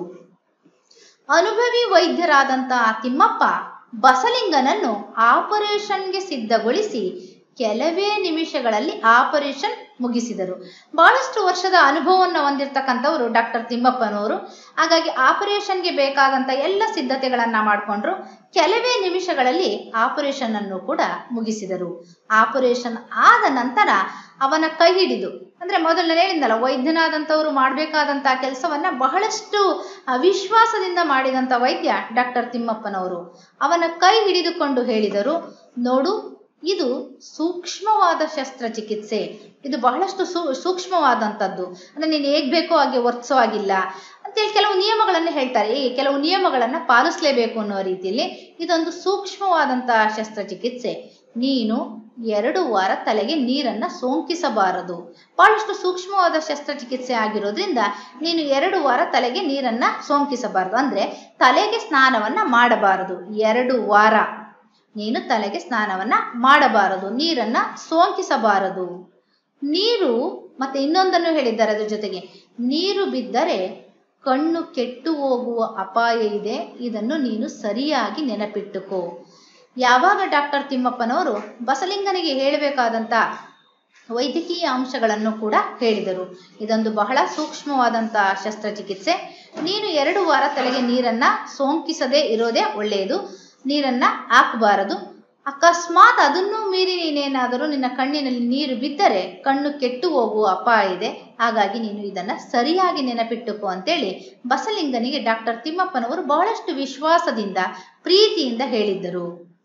ಅನುಭವಿ ವೈದ್ಯರಾದಂತಹ ತಿಮ್ಮಪ್ಪ ಬಸಲಿಂಗನನ್ನು ಆಪರೇಷನ್ಗೆ ಸಿದ್ಧಗೊಳಿಸಿ ಕೆಲವೇ ನಿಮಿಷಗಳಲ್ಲಿ ಆಪರೇಷನ್ ಮುಗಿಸಿದರು ಬಹಳಷ್ಟು ವರ್ಷದ ಅನುಭವವನ್ನು ಹೊಂದಿರತಕ್ಕಂಥವರು ಡಾಕ್ಟರ್ ತಿಮ್ಮಪ್ಪನವರು ಹಾಗಾಗಿ ಆಪರೇಷನ್ಗೆ ಬೇಕಾದಂಥ ಎಲ್ಲ ಸಿದ್ಧತೆಗಳನ್ನ ಮಾಡಿಕೊಂಡ್ರು ಕೆಲವೇ ನಿಮಿಷಗಳಲ್ಲಿ ಆಪರೇಷನ್ ಅನ್ನು ಕೂಡ ಮುಗಿಸಿದರು ಆಪರೇಷನ್ ಆದ ನಂತರ ಅವನ ಕೈ ಹಿಡಿದು ಅಂದ್ರೆ ಮೊದಲು ನಾನು ಹೇಳಿದ್ನಲ್ಲ ವೈದ್ಯನಾದಂಥವ್ರು ಮಾಡಬೇಕಾದಂಥ ಕೆಲಸವನ್ನ ಬಹಳಷ್ಟು ಆ, ವಿಶ್ವಾಸದಿಂದ ಮಾಡಿದಂಥ ವೈದ್ಯ ಡಾಕ್ಟರ್ ತಿಮ್ಮಪ್ಪನವರು ಅವನ ಕೈ ಹಿಡಿದುಕೊಂಡು ಹೇಳಿದರು ನೋಡು ಇದು ಸೂಕ್ಷ್ಮವಾದ ಶಸ್ತ್ರಚಿಕಿತ್ಸೆ ಇದು ಬಹಳಷ್ಟು ಸೂ ಸೂಕ್ಷ್ಮವಾದಂಥದ್ದು ಅಂದ್ರೆ ನೀನು ಹೇಗ್ ಬೇಕೋ ಹಾಗೆ ವರ್ತಿಸೋ ಹಾಗಿಲ್ಲ ಅಂತೇಳಿ ಕೆಲವು ನಿಯಮಗಳನ್ನು ಹೇಳ್ತಾರೆ ಈ ಕೆಲವು ನಿಯಮಗಳನ್ನು ಪಾಲಿಸಲೇಬೇಕು ಅನ್ನೋ ರೀತಿಯಲ್ಲಿ ಇದೊಂದು ಸೂಕ್ಷ್ಮವಾದಂತಹ ಶಸ್ತ್ರಚಿಕಿತ್ಸೆ ನೀನು ಎರಡು ವಾರ ತಲೆಗೆ ನೀರನ್ನ ಸೋಂಕಿಸಬಾರದು ಬಹಳಷ್ಟು ಸೂಕ್ಷ್ಮವಾದ ಶಸ್ತ್ರಚಿಕಿತ್ಸೆ ಆಗಿರೋದ್ರಿಂದ ನೀನು ಎರಡು ವಾರ ತಲೆಗೆ ನೀರನ್ನ ಸೋಂಕಿಸಬಾರದು ಅಂದ್ರೆ ತಲೆಗೆ ಸ್ನಾನವನ್ನ ಮಾಡಬಾರದು ಎರಡು ವಾರ ನೀನು ತಲೆಗೆ ಸ್ನಾನವನ್ನ ಮಾಡಬಾರದು ನೀರನ್ನ ಸೋಂಕಿಸಬಾರದು ನೀರು ಮತ್ತೆ ಇನ್ನೊಂದನ್ನು ಹೇಳಿದ್ದಾರೆ ಅದ್ರ ಜೊತೆಗೆ ನೀರು ಬಿದ್ದರೆ ಕಣ್ಣು ಕೆಟ್ಟು ಹೋಗುವ ಅಪಾಯ ಇದೆ ಇದನ್ನು ನೀನು ಸರಿಯಾಗಿ ನೆನಪಿಟ್ಟುಕೋ ಯಾವಾಗ ಡಾಕ್ಟರ್ ತಿಮ್ಮಪ್ಪನವರು ಬಸಲಿಂಗನಿಗೆ ಹೇಳಬೇಕಾದಂತ ವೈದ್ಯಕೀಯ ಅಂಶಗಳನ್ನು ಕೂಡ ಹೇಳಿದರು ಇದೊಂದು ಬಹಳ ಸೂಕ್ಷ್ಮವಾದಂತಹ ಶಸ್ತ್ರಚಿಕಿತ್ಸೆ ನೀನು ಎರಡು ವಾರ ತಲೆಗೆ ನೀರನ್ನ ಸೋಂಕಿಸದೇ ಇರೋದೇ ಒಳ್ಳೆಯದು ನೀರನ್ನ ಹಾಕಬಾರದು ಅಕಸ್ಮಾತ್ ಅದನ್ನು ಮೀರಿ ನೀನೇನಾದರೂ ನಿನ್ನ ಕಣ್ಣಿನಲ್ಲಿ ನೀರು ಬಿದ್ದರೆ ಕಣ್ಣು ಕೆಟ್ಟು ಹೋಗುವ ಅಪಾಯ ಇದೆ ಹಾಗಾಗಿ ನೀನು ಇದನ್ನ ಸರಿಯಾಗಿ ನೆನಪಿಟ್ಟುಕೋ ಅಂತೇಳಿ ಬಸಲಿಂಗನಿಗೆ ಡಾಕ್ಟರ್ ತಿಮ್ಮಪ್ಪನವರು ಬಹಳಷ್ಟು ವಿಶ್ವಾಸದಿಂದ ಪ್ರೀತಿಯಿಂದ ಹೇಳಿದ್ದರು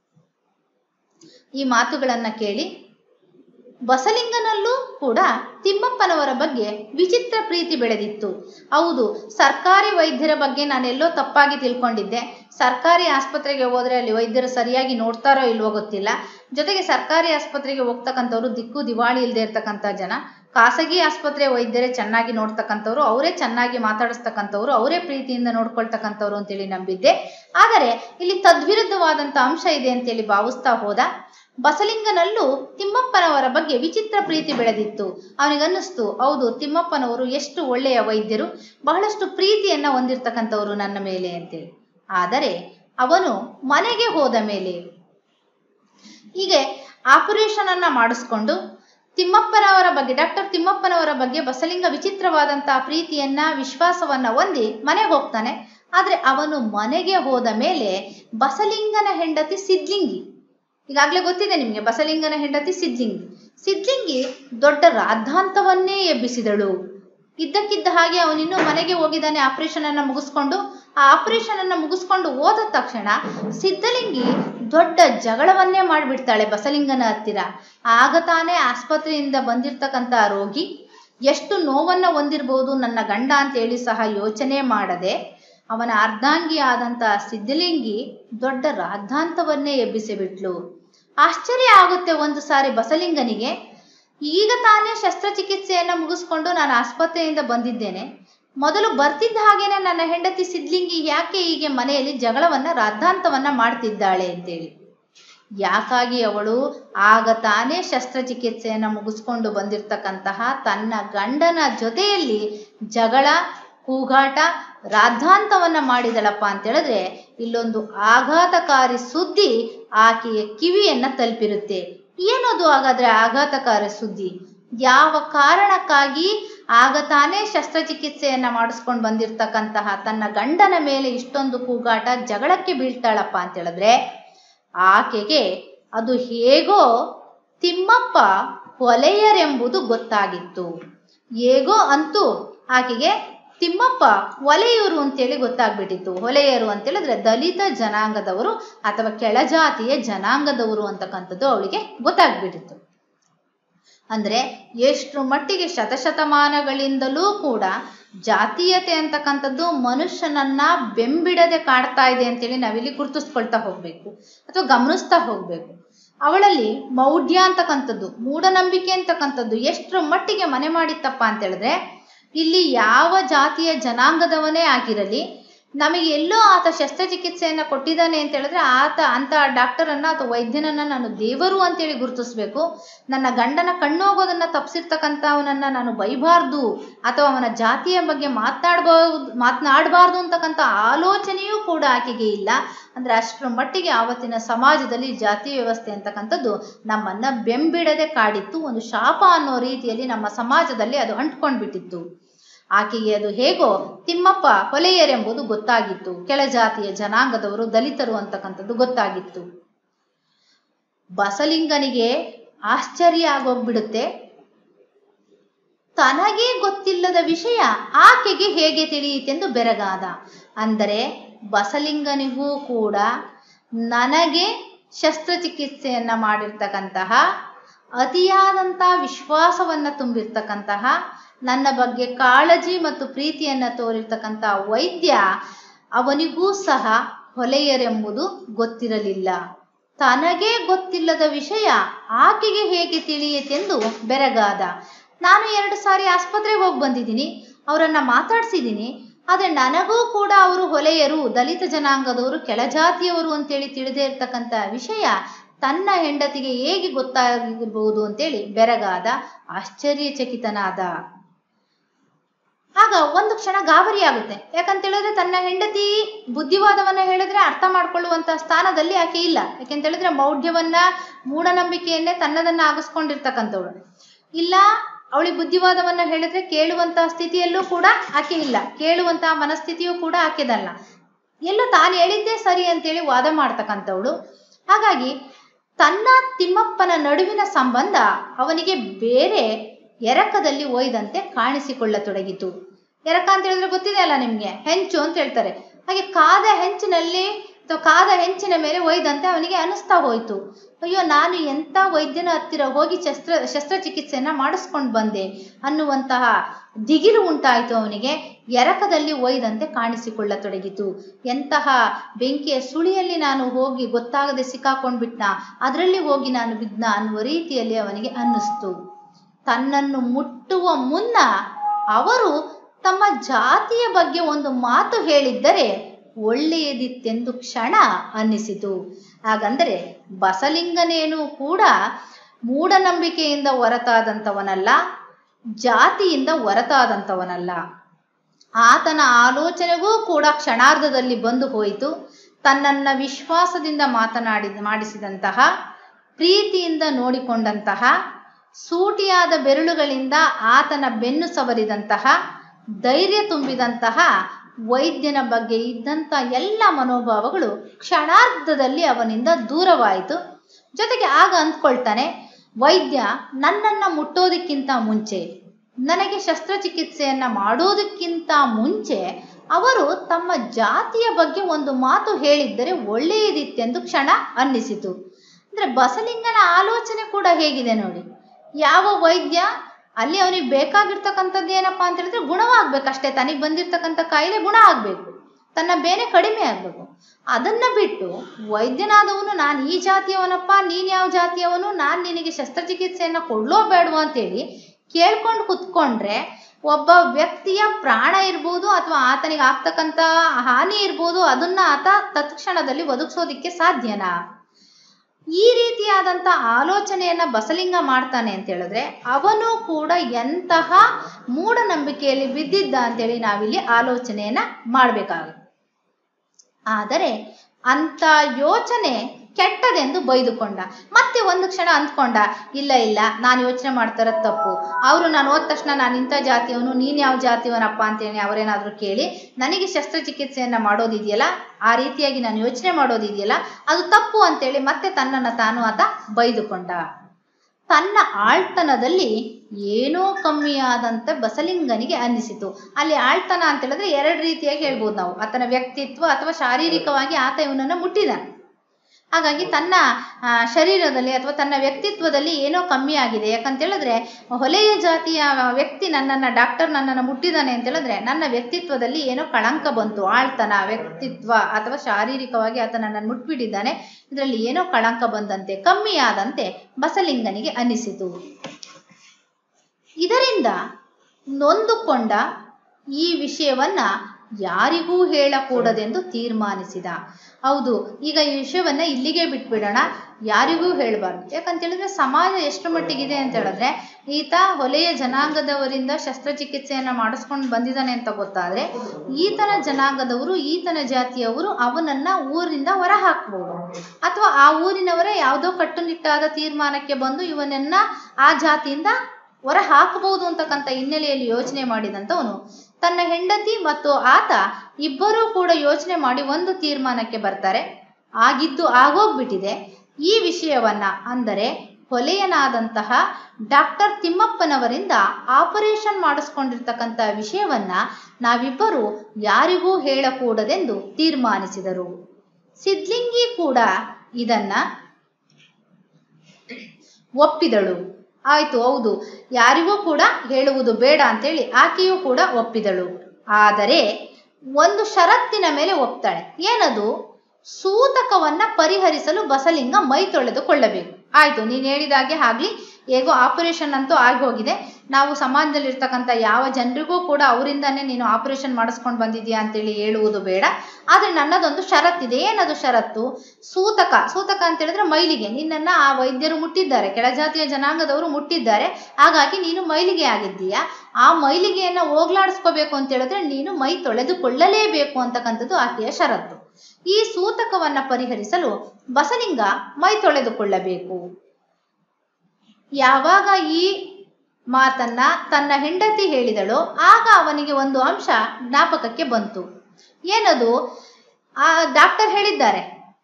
ಈ ಮಾತುಗಳನ್ನ ಕೇಳಿ ಬಸಲಿಂಗನಲ್ಲೂ ಕೂಡ ತಿಮ್ಮಪ್ಪನವರ ಬಗ್ಗೆ ವಿಚಿತ್ರ ಪ್ರೀತಿ ಬೆಳೆದಿತ್ತು ಹೌದು ಸರ್ಕಾರಿ ವೈದ್ಯರ ಬಗ್ಗೆ ನಾನೆಲ್ಲೋ ತಪ್ಪಾಗಿ ತಿಳ್ಕೊಂಡಿದ್ದೆ ಸರ್ಕಾರಿ ಆಸ್ಪತ್ರೆಗೆ ಹೋದ್ರೆ ಅಲ್ಲಿ ವೈದ್ಯರು ಸರಿಯಾಗಿ ನೋಡ್ತಾರೋ ಇಲ್ವೋ ಗೊತ್ತಿಲ್ಲ ಜೊತೆಗೆ ಸರ್ಕಾರಿ ಆಸ್ಪತ್ರೆಗೆ ಹೋಗ್ತಕ್ಕಂಥವ್ರು ದಿಕ್ಕು ದಿವಾಳಿ ಇಲ್ಲದೆ ಇರ್ತಕ್ಕಂಥ ಜನ ಖಾಸಗಿ ಆಸ್ಪತ್ರೆ ವೈದ್ಯರೇ ಚೆನ್ನಾಗಿ ನೋಡ್ತಕ್ಕಂಥವ್ರು ಅವರೇ ಚೆನ್ನಾಗಿ ಮಾತಾಡಿಸ್ತಕ್ಕಂಥವ್ರು ಅವರೇ ಪ್ರೀತಿಯಿಂದ ನೋಡ್ಕೊಳ್ತಕ್ಕಂಥವ್ರು ಅಂತೇಳಿ ನಂಬಿದ್ದೆ ಆದರೆ ಇಲ್ಲಿ ತದ್ವಿರುದ್ಧವಾದಂಥ ಅಂಶ ಇದೆ ಅಂತೇಳಿ ಭಾವಿಸ್ತಾ ಹೋದ ಬಸಲಿಂಗನಲ್ಲೂ ತಿಮ್ಮಪ್ಪನವರ ಬಗ್ಗೆ ವಿಚಿತ್ರ ಪ್ರೀತಿ ಬೆಳೆದಿತ್ತು ಅವನಿಗನ್ನಿಸ್ತು ಹೌದು ತಿಮ್ಮಪ್ಪನವರು ಎಷ್ಟು ಒಳ್ಳೆಯ ವೈದ್ಯರು ಬಹಳಷ್ಟು ಪ್ರೀತಿಯನ್ನ ಹೊಂದಿರ್ತಕ್ಕಂಥವ್ರು ನನ್ನ ಮೇಲೆ ಅಂತೇಳಿ ಆದರೆ ಅವನು ಮನೆಗೆ ಹೋದ ಮೇಲೆ ಹೀಗೆ ಆಪರೇಷನ್ ಅನ್ನ ಮಾಡಿಸ್ಕೊಂಡು ತಿಮ್ಮಪ್ಪನವರ ಬಗ್ಗೆ ಡಾಕ್ಟರ್ ತಿಮ್ಮಪ್ಪನವರ ಬಗ್ಗೆ ಬಸಲಿಂಗ ವಿಚಿತ್ರವಾದಂತಹ ಪ್ರೀತಿಯನ್ನ ವಿಶ್ವಾಸವನ್ನ ಹೊಂದಿ ಮನೆಗೆ ಹೋಗ್ತಾನೆ ಆದ್ರೆ ಅವನು ಮನೆಗೆ ಹೋದ ಮೇಲೆ ಬಸಲಿಂಗನ ಹೆಂಡತಿ ಸಿದ್ಲಿಂಗಿ ಈಗಾಗಲೇ ಗೊತ್ತಿದೆ ನಿಮಗೆ ಬಸಲಿಂಗನ ಹೆಂಡತಿ ಸಿದ್ಲಿಂಗಿ ಸಿದ್ಲಿಂಗಿ ದೊಡ್ಡ ರಾದ್ಧಾಂತವನ್ನೇ ಎಬ್ಬಿಸಿದಳು ಇದ್ದಕ್ಕಿದ್ದ ಹಾಗೆ ಅವನಿನ್ನು ಮನೆಗೆ ಹೋಗಿದ್ದಾನೆ ಆಪರೇಷನ್ ಅನ್ನ ಮುಗಿಸ್ಕೊಂಡು ಆ ಆಪರೇಷನ್ ಅನ್ನ ಮುಗಿಸ್ಕೊಂಡು ಹೋದ ತಕ್ಷಣ ಸಿದ್ಧಲಿಂಗಿ ದೊಡ್ಡ ಜಗಳವನ್ನೇ ಮಾಡಿಬಿಡ್ತಾಳೆ ಬಸಲಿಂಗನ ಹತ್ತಿರ ಆಗ ತಾನೇ ಆಸ್ಪತ್ರೆಯಿಂದ ಬಂದಿರ್ತಕ್ಕಂಥ ರೋಗಿ ಎಷ್ಟು ನೋವನ್ನ ಹೊಂದಿರ್ಬೋದು ನನ್ನ ಗಂಡ ಅಂತ ಹೇಳಿ ಸಹ ಯೋಚನೆ ಮಾಡದೆ ಅವನ ಅರ್ಧಾಂಗಿ ಆದಂತ ಸಿದ್ಧಲಿಂಗಿ ದೊಡ್ಡ ರಾದ್ಧಾಂತವನ್ನೇ ಎಬ್ಬಿಸಿಬಿಟ್ಲು ಆಶ್ಚರ್ಯ ಆಗುತ್ತೆ ಒಂದು ಸಾರಿ ಬಸಲಿಂಗನಿಗೆ ಈಗ ತಾನೇ ಶಸ್ತ್ರಚಿಕಿತ್ಸೆಯನ್ನ ಮುಗಿಸ್ಕೊಂಡು ನಾನು ಆಸ್ಪತ್ರೆಯಿಂದ ಬಂದಿದ್ದೇನೆ ಮೊದಲು ಬರ್ತಿದ್ದ ಹಾಗೇನೆ ನನ್ನ ಹೆಂಡತಿ ಸಿದ್ಲಿಂಗಿ ಯಾಕೆ ಹೀಗೆ ಮನೆಯಲ್ಲಿ ಜಗಳವನ್ನ ರಾದ್ಧಾಂತವನ್ನ ಮಾಡ್ತಿದ್ದಾಳೆ ಅಂತೇಳಿ ಯಾಕಾಗಿ ಅವಳು ಆಗ ತಾನೇ ಶಸ್ತ್ರಚಿಕಿತ್ಸೆಯನ್ನು ಮುಗಿಸ್ಕೊಂಡು ಬಂದಿರತಕ್ಕಂತಹ ತನ್ನ ಗಂಡನ ಜೊತೆಯಲ್ಲಿ ಜಗಳ ಕೂಗಾಟ ರಾದ್ಧಾಂತವನ್ನ ಮಾಡಿದಳಪ್ಪ ಅಂತ ಹೇಳಿದ್ರೆ ಇಲ್ಲೊಂದು ಆಘಾತಕಾರಿ ಸುದ್ದಿ ಆಕೆಯ ಕಿವಿಯನ್ನ ತಲುಪಿರುತ್ತೆ ಏನದು ಹಾಗಾದ್ರೆ ಆಘಾತಕಾರಿ ಸುದ್ದಿ ಯಾವ ಕಾರಣಕ್ಕಾಗಿ ಆಗ ತಾನೇ ಶಸ್ತ್ರಚಿಕಿತ್ಸೆಯನ್ನ ಮಾಡಿಸ್ಕೊಂಡು ಬಂದಿರತಕ್ಕಂತಹ ತನ್ನ ಗಂಡನ ಮೇಲೆ ಇಷ್ಟೊಂದು ಕೂಗಾಟ ಜಗಳಕ್ಕೆ ಬೀಳ್ತಾಳಪ್ಪ ಅಂತ ಹೇಳಿದ್ರೆ ಆಕೆಗೆ ಅದು ಹೇಗೋ ತಿಮ್ಮಪ್ಪ ಹೊಲೆಯರೆಂಬುದು ಗೊತ್ತಾಗಿತ್ತು ಹೇಗೋ ಅಂತೂ ಆಕೆಗೆ ತಿಮ್ಮಪ್ಪ ಹೊಲೆಯೂರು ಅಂತೇಳಿ ಗೊತ್ತಾಗ್ಬಿಟ್ಟಿತ್ತು ಹೊಲೆಯರು ಅಂತ ಹೇಳಿದ್ರೆ ದಲಿತ ಜನಾಂಗದವರು ಅಥವಾ ಕೆಳಜಾತಿಯ ಜನಾಂಗದವರು ಅಂತಕ್ಕಂಥದ್ದು ಅವಳಿಗೆ ಗೊತ್ತಾಗ್ಬಿಟ್ಟಿತ್ತು ಅಂದ್ರೆ ಎಷ್ಟು ಮಟ್ಟಿಗೆ ಶತಶತಮಾನಗಳಿಂದಲೂ ಕೂಡ ಜಾತೀಯತೆ ಅಂತಕ್ಕಂಥದ್ದು ಮನುಷ್ಯನನ್ನ ಬೆಂಬಿಡದೆ ಕಾಡ್ತಾ ಇದೆ ಅಂತೇಳಿ ನಾವಿಲ್ಲಿ ಗುರುತಿಸ್ಕೊಳ್ತಾ ಹೋಗ್ಬೇಕು ಅಥವಾ ಗಮನಿಸ್ತಾ ಹೋಗ್ಬೇಕು ಅವಳಲ್ಲಿ ಮೌಢ್ಯ ಅಂತಕ್ಕಂಥದ್ದು ಮೂಢನಂಬಿಕೆ ಅಂತಕ್ಕಂಥದ್ದು ಎಷ್ಟರ ಮಟ್ಟಿಗೆ ಮನೆ ಮಾಡಿತ್ತಪ್ಪ ಅಂತ ಹೇಳಿದ್ರೆ ಇಲ್ಲಿ ಯಾವ ಜಾತಿಯ ಜನಾಂಗದವನೇ ಆಗಿರಲಿ ನಮಗೆ ಎಲ್ಲೋ ಆತ ಶಸ್ತ್ರಚಿಕಿತ್ಸೆಯನ್ನ ಕೊಟ್ಟಿದ್ದಾನೆ ಅಂತ ಹೇಳಿದ್ರೆ ಆತ ಅಂತ ಡಾಕ್ಟರನ್ನ ಅಥವಾ ವೈದ್ಯನನ್ನ ನಾನು ದೇವರು ಅಂತೇಳಿ ಗುರುತಿಸ್ಬೇಕು ನನ್ನ ಗಂಡನ ಕಣ್ಣೋಗೋದನ್ನ ತಪ್ಪಿಸಿರ್ತಕ್ಕಂಥವನನ್ನ ನಾನು ಬೈಬಾರ್ದು ಅಥವಾ ಅವನ ಜಾತಿಯ ಬಗ್ಗೆ ಮಾತನಾಡಬಹುದು ಮಾತನಾಡಬಾರ್ದು ಅಂತಕ್ಕಂಥ ಆಲೋಚನೆಯೂ ಕೂಡ ಆಕೆಗೆ ಇಲ್ಲ ಅಂದ್ರೆ ಅಷ್ಟರ ಮಟ್ಟಿಗೆ ಆವತ್ತಿನ ಸಮಾಜದಲ್ಲಿ ಜಾತಿ ವ್ಯವಸ್ಥೆ ಅಂತಕ್ಕಂಥದ್ದು ನಮ್ಮನ್ನ ಬೆಂಬಿಡದೆ ಕಾಡಿತ್ತು ಒಂದು ಶಾಪ ಅನ್ನೋ ರೀತಿಯಲ್ಲಿ ನಮ್ಮ ಸಮಾಜದಲ್ಲಿ ಅದು ಅಂಟ್ಕೊಂಡ್ಬಿಟ್ಟಿತ್ತು ಆಕೆಗೆ ಅದು ಹೇಗೋ ತಿಮ್ಮಪ್ಪ ಹೊಲೆಯರೆಂಬುದು ಗೊತ್ತಾಗಿತ್ತು ಕೆಳಜಾತಿಯ ಜನಾಂಗದವರು ದಲಿತರು ಅಂತಕ್ಕಂಥದ್ದು ಗೊತ್ತಾಗಿತ್ತು ಬಸಲಿಂಗನಿಗೆ ಆಶ್ಚರ್ಯ ಆಗೋಗ್ಬಿಡುತ್ತೆ ತನಗೇ ಗೊತ್ತಿಲ್ಲದ ವಿಷಯ ಆಕೆಗೆ ಹೇಗೆ ತಿಳಿಯಿತೆಂದು ಬೆರಗಾದ ಅಂದರೆ ಬಸಲಿಂಗನಿಗೂ ಕೂಡ ನನಗೆ ಶಸ್ತ್ರಚಿಕಿತ್ಸೆಯನ್ನ ಮಾಡಿರ್ತಕ್ಕಂತಹ ಅತಿಯಾದಂಥ ವಿಶ್ವಾಸವನ್ನ ತುಂಬಿರ್ತಕ್ಕಂತಹ ನನ್ನ ಬಗ್ಗೆ ಕಾಳಜಿ ಮತ್ತು ಪ್ರೀತಿಯನ್ನ ತೋರಿರ್ತಕ್ಕಂಥ ವೈದ್ಯ ಅವನಿಗೂ ಸಹ ಹೊಲೆಯರೆಂಬುದು ಗೊತ್ತಿರಲಿಲ್ಲ ತನಗೇ ಗೊತ್ತಿಲ್ಲದ ವಿಷಯ ಆಕೆಗೆ ಹೇಗೆ ತಿಳಿಯಿತೆಂದು ಬೆರಗಾದ ನಾನು ಎರಡು ಸಾರಿ ಆಸ್ಪತ್ರೆಗೆ ಹೋಗಿ ಬಂದಿದ್ದೀನಿ ಅವರನ್ನ ಮಾತಾಡ್ಸಿದ್ದೀನಿ ಆದರೆ ನನಗೂ ಕೂಡ ಅವರು ಹೊಲೆಯರು ದಲಿತ ಜನಾಂಗದವರು ಕೆಳಜಾತಿಯವರು ಅಂತೇಳಿ ತಿಳಿದೇ ಇರ್ತಕ್ಕಂಥ ವಿಷಯ ತನ್ನ ಹೆಂಡತಿಗೆ ಹೇಗೆ ಗೊತ್ತಾಗಬಹುದು ಅಂತೇಳಿ ಬೆರಗಾದ ಆಶ್ಚರ್ಯಚಕಿತನಾದ ಆಗ ಒಂದು ಕ್ಷಣ ಗಾಬರಿ ಆಗುತ್ತೆ ಯಾಕಂತ ಹೇಳಿದ್ರೆ ತನ್ನ ಹೆಂಡತಿ ಬುದ್ಧಿವಾದವನ್ನ ಹೇಳಿದ್ರೆ ಅರ್ಥ ಮಾಡ್ಕೊಳ್ಳುವಂತ ಸ್ಥಾನದಲ್ಲಿ ಆಕೆ ಇಲ್ಲ ಯಾಕೆಂತ ಹೇಳಿದ್ರೆ ಮೌಢ್ಯವನ್ನ ಮೂಢನಂಬಿಕೆಯನ್ನೇ ತನ್ನದನ್ನ ಆಗಿಸ್ಕೊಂಡಿರ್ತಕ್ಕಂಥವಳು ಇಲ್ಲ ಅವಳಿಗೆ ಬುದ್ಧಿವಾದವನ್ನ ಹೇಳಿದ್ರೆ ಕೇಳುವಂತಹ ಸ್ಥಿತಿಯಲ್ಲೂ ಕೂಡ ಆಕೆ ಇಲ್ಲ ಕೇಳುವಂತಹ ಮನಸ್ಥಿತಿಯೂ ಕೂಡ ಆಕೆದಲ್ಲ ಎಲ್ಲ ತಾನು ಹೇಳಿದ್ದೇ ಸರಿ ಅಂತೇಳಿ ವಾದ ಮಾಡ್ತಕ್ಕಂಥವಳು ಹಾಗಾಗಿ ತನ್ನ ತಿಮ್ಮಪ್ಪನ ನಡುವಿನ ಸಂಬಂಧ ಅವನಿಗೆ ಬೇರೆ ಎರಕದಲ್ಲಿ ಒಯ್ದಂತೆ ಕಾಣಿಸಿಕೊಳ್ಳತೊಡಗಿತು ಎರಕ ಅಂತ ಹೇಳಿದ್ರೆ ಗೊತ್ತಿದೆ ಅಲ್ಲ ನಿಮ್ಗೆ ಹೆಂಚು ಅಂತ ಹೇಳ್ತಾರೆ ಹಾಗೆ ಕಾದ ಹೆಂಚಿನಲ್ಲಿ ಅಥವಾ ಕಾದ ಹೆಂಚಿನ ಮೇಲೆ ಒಯ್ದಂತೆ ಅವನಿಗೆ ಅನಿಸ್ತಾ ಹೋಯ್ತು ಅಯ್ಯೋ ನಾನು ಎಂಥ ವೈದ್ಯನ ಹತ್ತಿರ ಹೋಗಿ ಶಸ್ತ್ರ ಶಸ್ತ್ರಚಿಕಿತ್ಸೆಯನ್ನ ಮಾಡಿಸ್ಕೊಂಡು ಬಂದೆ ಅನ್ನುವಂತಹ ದಿಗಿಲು ಉಂಟಾಯಿತು ಅವನಿಗೆ ಎರಕದಲ್ಲಿ ಒಯ್ದಂತೆ ಕಾಣಿಸಿಕೊಳ್ಳತೊಡಗಿತು ಎಂತಹ ಬೆಂಕಿಯ ಸುಳಿಯಲ್ಲಿ ನಾನು ಹೋಗಿ ಗೊತ್ತಾಗದೆ ಸಿಕ್ಕಾಕೊಂಡ್ಬಿಟ್ನ ಅದರಲ್ಲಿ ಹೋಗಿ ನಾನು ಬಿದ್ನ ಅನ್ನುವ ರೀತಿಯಲ್ಲಿ ಅವನಿಗೆ ಅನ್ನಿಸ್ತು ತನ್ನನ್ನು ಮುಟ್ಟುವ ಮುನ್ನ ಅವರು ತಮ್ಮ ಜಾತಿಯ ಬಗ್ಗೆ ಒಂದು ಮಾತು ಹೇಳಿದ್ದರೆ ಒಳ್ಳೆಯದಿತ್ತೆಂದು ಕ್ಷಣ ಅನ್ನಿಸಿತು ಹಾಗಂದರೆ ಬಸಲಿಂಗನೇನು ಕೂಡ ಮೂಢನಂಬಿಕೆಯಿಂದ ಹೊರತಾದಂಥವನಲ್ಲ ಜಾತಿಯಿಂದ ಹೊರತಾದಂಥವನಲ್ಲ ಆತನ ಆಲೋಚನೆಗೂ ಕೂಡ ಕ್ಷಣಾರ್ಧದಲ್ಲಿ ಬಂದು ಹೋಯಿತು ತನ್ನನ್ನ ವಿಶ್ವಾಸದಿಂದ ಮಾತನಾಡಿ ಮಾಡಿಸಿದಂತಹ ಪ್ರೀತಿಯಿಂದ ನೋಡಿಕೊಂಡಂತಹ ಸೂಟಿಯಾದ ಬೆರಳುಗಳಿಂದ ಆತನ ಬೆನ್ನು ಸವರಿದಂತಹ ಧೈರ್ಯ ತುಂಬಿದಂತಹ ವೈದ್ಯನ ಬಗ್ಗೆ ಇದ್ದಂಥ ಎಲ್ಲ ಮನೋಭಾವಗಳು ಕ್ಷಣಾರ್ಧದಲ್ಲಿ ಅವನಿಂದ ದೂರವಾಯಿತು ಜೊತೆಗೆ ಆಗ ಅಂದ್ಕೊಳ್ತಾನೆ ವೈದ್ಯ ನನ್ನನ್ನ ಮುಟ್ಟೋದಕ್ಕಿಂತ ಮುಂಚೆ ನನಗೆ ಶಸ್ತ್ರಚಿಕಿತ್ಸೆಯನ್ನ ಮಾಡೋದಕ್ಕಿಂತ ಮುಂಚೆ ಅವರು ತಮ್ಮ ಜಾತಿಯ ಬಗ್ಗೆ ಒಂದು ಮಾತು ಹೇಳಿದ್ದರೆ ಒಳ್ಳೆಯದಿತ್ತೆಂದು ಕ್ಷಣ ಅನ್ನಿಸಿತು ಅಂದ್ರೆ ಬಸಲಿಂಗನ ಆಲೋಚನೆ ಕೂಡ ಹೇಗಿದೆ ನೋಡಿ ಯಾವ ವೈದ್ಯ ಅಲ್ಲಿ ಅವನಿಗೆ ಬೇಕಾಗಿರ್ತಕ್ಕಂಥದ್ದು ಏನಪ್ಪಾ ಅಂತ ಹೇಳಿದ್ರೆ ಗುಣವಾಗ್ಬೇಕಷ್ಟೇ ತನಿಗೆ ಬಂದಿರ್ತಕ್ಕಂಥ ಕಾಯಿಲೆ ಗುಣ ಆಗ್ಬೇಕು ತನ್ನ ಬೇನೆ ಕಡಿಮೆ ಆಗ್ಬೇಕು ಅದನ್ನ ಬಿಟ್ಟು ವೈದ್ಯನಾದವನು ನಾನು ಈ ಜಾತಿಯವನಪ್ಪ ನೀನ್ ಯಾವ ಜಾತಿಯವನು ನಾನು ನಿನಗೆ ಶಸ್ತ್ರಚಿಕಿತ್ಸೆಯನ್ನ ಕೊಡ್ಲೋ ಬೇಡವೋ ಅಂತೇಳಿ ಕೇಳ್ಕೊಂಡು ಕುತ್ಕೊಂಡ್ರೆ ಒಬ್ಬ ವ್ಯಕ್ತಿಯ ಪ್ರಾಣ ಇರ್ಬೋದು ಅಥವಾ ಆತನಿಗೆ ಆಗ್ತಕ್ಕಂಥ ಹಾನಿ ಇರ್ಬೋದು ಅದನ್ನ ಆತ ತತ್ಕ್ಷಣದಲ್ಲಿ ಒದಗಿಸೋದಿಕ್ಕೆ ಸಾಧ್ಯನಾ ಈ ರೀತಿಯಾದಂಥ ಆಲೋಚನೆಯನ್ನ ಬಸಲಿಂಗ ಮಾಡ್ತಾನೆ ಅಂತ ಹೇಳಿದ್ರೆ ಅವನು ಕೂಡ ಎಂತಹ ಮೂಢನಂಬಿಕೆಯಲ್ಲಿ ಬಿದ್ದಿದ್ದ ಅಂತೇಳಿ ನಾವಿಲ್ಲಿ ಆಲೋಚನೆಯನ್ನ ಮಾಡಬೇಕಾಗುತ್ತೆ ಆದರೆ ಅಂತ ಯೋಚನೆ ಕೆಟ್ಟದೆಂದು ಬೈದುಕೊಂಡ ಮತ್ತೆ ಒಂದು ಕ್ಷಣ ಅಂದ್ಕೊಂಡ ಇಲ್ಲ ಇಲ್ಲ ನಾನು ಯೋಚನೆ ಮಾಡ್ತಾರದ್ ತಪ್ಪು ಅವರು ನಾನು ಹೋದ ತಕ್ಷಣ ನಾನು ಇಂಥ ಜಾತಿಯವನು ನೀನು ಯಾವ ಜಾತಿಯವನಪ್ಪ ಅಂತೇಳಿ ಅವರೇನಾದರೂ ಕೇಳಿ ನನಗೆ ಶಸ್ತ್ರಚಿಕಿತ್ಸೆಯನ್ನ ಮಾಡೋದಿದೆಯಲ್ಲ ಆ ರೀತಿಯಾಗಿ ನಾನು ಯೋಚನೆ ಮಾಡೋದಿದೆಯಲ್ಲ ಅದು ತಪ್ಪು ಅಂತೇಳಿ ಮತ್ತೆ ತನ್ನನ್ನು ತಾನು ಆತ ಬೈದುಕೊಂಡ ತನ್ನ ಆಳ್ತನದಲ್ಲಿ ಏನೋ ಕಮ್ಮಿಯಾದಂತೆ ಬಸಲಿಂಗನಿಗೆ ಅನ್ನಿಸಿತು ಅಲ್ಲಿ ಆಳ್ತನ ಅಂತ ಹೇಳಿದ್ರೆ ಎರಡು ರೀತಿಯಾಗಿ ಹೇಳ್ಬೋದು ನಾವು ಆತನ ವ್ಯಕ್ತಿತ್ವ ಅಥವಾ ಶಾರೀರಿಕವಾಗಿ ಆತ ಇವನನ್ನು ಮುಟ್ಟಿದಾನೆ ಹಾಗಾಗಿ ತನ್ನ ಆ, ಶರೀರದಲ್ಲಿ ಅಥವಾ ತನ್ನ ವ್ಯಕ್ತಿತ್ವದಲ್ಲಿ ಏನೋ ಕಮ್ಮಿ ಆಗಿದೆ ಯಾಕಂತ ಹೇಳಿದ್ರೆ ಹೊಲೆಯ ಜಾತಿಯ ವ್ಯಕ್ತಿ ನನ್ನನ್ನು ಡಾಕ್ಟರ್ ನನ್ನನ್ನು ಮುಟ್ಟಿದ್ದಾನೆ ಅಂತ ಹೇಳಿದ್ರೆ ನನ್ನ ವ್ಯಕ್ತಿತ್ವದಲ್ಲಿ ಏನೋ ಕಳಂಕ ಬಂತು ಆಳ್ತನ ವ್ಯಕ್ತಿತ್ವ ಅಥವಾ ಶಾರೀರಿಕವಾಗಿ ಆತ ನನ್ನನ್ನು ಮುಟ್ಬಿಟ್ಟಿದ್ದಾನೆ ಇದರಲ್ಲಿ ಏನೋ ಕಳಂಕ ಬಂದಂತೆ ಕಮ್ಮಿಯಾದಂತೆ ಬಸಲಿಂಗನಿಗೆ ಅನ್ನಿಸಿತು ಇದರಿಂದ ನೊಂದುಕೊಂಡ ಈ ವಿಷಯವನ್ನ ಯಾರಿಗೂ ಹೇಳಕೂಡದೆಂದು ತೀರ್ಮಾನಿಸಿದ ಹೌದು ಈಗ ಈ ವಿಷಯವನ್ನ ಇಲ್ಲಿಗೆ ಬಿಟ್ಬಿಡೋಣ ಯಾರಿಗೂ ಹೇಳಬಾರ್ದು ಯಾಕಂತ ಹೇಳಿದ್ರೆ ಸಮಾಜ ಎಷ್ಟು ಮಟ್ಟಿಗಿದೆ ಅಂತ ಹೇಳಿದ್ರೆ ಈತ ಹೊಲೆಯ ಜನಾಂಗದವರಿಂದ ಶಸ್ತ್ರಚಿಕಿತ್ಸೆಯನ್ನ ಮಾಡಿಸ್ಕೊಂಡು ಬಂದಿದ್ದಾನೆ ಅಂತ ಗೊತ್ತಾದ್ರೆ ಈತನ ಜನಾಂಗದವರು ಈತನ ಜಾತಿಯವರು ಅವನನ್ನ ಊರಿಂದ ಹೊರ ಹಾಕ್ಬೋದು ಅಥವಾ ಆ ಊರಿನವರೇ ಯಾವುದೋ ಕಟ್ಟುನಿಟ್ಟಾದ ತೀರ್ಮಾನಕ್ಕೆ ಬಂದು ಇವನನ್ನ ಆ ಜಾತಿಯಿಂದ ಹೊರ ಹಾಕಬಹುದು ಅಂತಕ್ಕಂಥ ಹಿನ್ನೆಲೆಯಲ್ಲಿ ಯೋಚನೆ ಮಾಡಿದಂಥವನು ತನ್ನ ಹೆಂಡತಿ ಮತ್ತು ಆತ ಇಬ್ಬರೂ ಕೂಡ ಯೋಚನೆ ಮಾಡಿ ಒಂದು ತೀರ್ಮಾನಕ್ಕೆ ಬರ್ತಾರೆ ಆಗಿದ್ದು ಆಗೋಗ್ಬಿಟ್ಟಿದೆ ಈ ವಿಷಯವನ್ನ ಅಂದರೆ ಹೊಲೆಯನಾದಂತಹ ಡಾಕ್ಟರ್ ತಿಮ್ಮಪ್ಪನವರಿಂದ ಆಪರೇಷನ್ ಮಾಡಿಸ್ಕೊಂಡಿರ್ತಕ್ಕಂಥ ವಿಷಯವನ್ನ ನಾವಿಬ್ಬರು ಯಾರಿಗೂ ಹೇಳಕೂಡದೆಂದು ತೀರ್ಮಾನಿಸಿದರು ಸಿದ್ಲಿಂಗಿ ಕೂಡ ಇದನ್ನ ಒಪ್ಪಿದಳು ಆಯ್ತು ಹೌದು ಯಾರಿಗೂ ಕೂಡ ಹೇಳುವುದು ಬೇಡ ಅಂತೇಳಿ ಆಕೆಯೂ ಕೂಡ ಒಪ್ಪಿದಳು ಆದರೆ ಒಂದು ಷರತ್ತಿನ ಮೇಲೆ ಒಪ್ತಾಳೆ ಏನದು ಸೂತಕವನ್ನ ಪರಿಹರಿಸಲು ಬಸಲಿಂಗ ಮೈ ತೊಳೆದುಕೊಳ್ಳಬೇಕು ಆಯ್ತು ನೀನು ಹೇಳಿದಾಗೆ ಆಗ್ಲಿ ಹೇಗೋ ಆಪರೇಷನ್ ಅಂತೂ ಆಗಿ ಹೋಗಿದೆ ನಾವು ಸಮಾಜದಲ್ಲಿ ಇರ್ತಕ್ಕಂಥ ಯಾವ ಜನರಿಗೂ ಕೂಡ ಅವರಿಂದಾನೇ ನೀನು ಆಪರೇಷನ್ ಮಾಡಿಸ್ಕೊಂಡು ಬಂದಿದ್ಯಾ ಅಂತೇಳಿ ಹೇಳುವುದು ಬೇಡ ಆದರೆ ನನ್ನದೊಂದು ಷರತ್ತಿದೆ ಏನದು ಷರತ್ತು ಸೂತಕ ಸೂತಕ ಅಂತ ಹೇಳಿದ್ರೆ ಮೈಲಿಗೆ ನಿನ್ನನ್ನ ಆ ವೈದ್ಯರು ಮುಟ್ಟಿದ್ದಾರೆ ಕೆಳಜಾತಿಯ ಜನಾಂಗದವರು ಮುಟ್ಟಿದ್ದಾರೆ ಹಾಗಾಗಿ ನೀನು ಮೈಲಿಗೆ ಆಗಿದ್ದೀಯಾ ಆ ಮೈಲಿಗೆಯನ್ನ ಹೋಗ್ಲಾಡಿಸ್ಕೋಬೇಕು ಅಂತ ಹೇಳಿದ್ರೆ ನೀನು ಮೈ ತೊಳೆದುಕೊಳ್ಳಲೇಬೇಕು ಅಂತಕ್ಕಂಥದ್ದು ಆಕೆಯ ಷರತ್ತು ಈ ಸೂತಕವನ್ನ ಪರಿಹರಿಸಲು ಬಸಲಿಂಗ ಮೈ ತೊಳೆದುಕೊಳ್ಳಬೇಕು ಯಾವಾಗ ಈ ಮಾತನ್ನ ತನ್ನ ಹೆಂಡತಿ ಹೇಳಿದಳೋ ಆಗ ಅವನಿಗೆ ಒಂದು ಅಂಶ ಜ್ಞಾಪಕಕ್ಕೆ ಬಂತು ಏನದು ಆ ಡಾಕ್ಟರ್ ಹೇಳಿದ್ದಾರೆ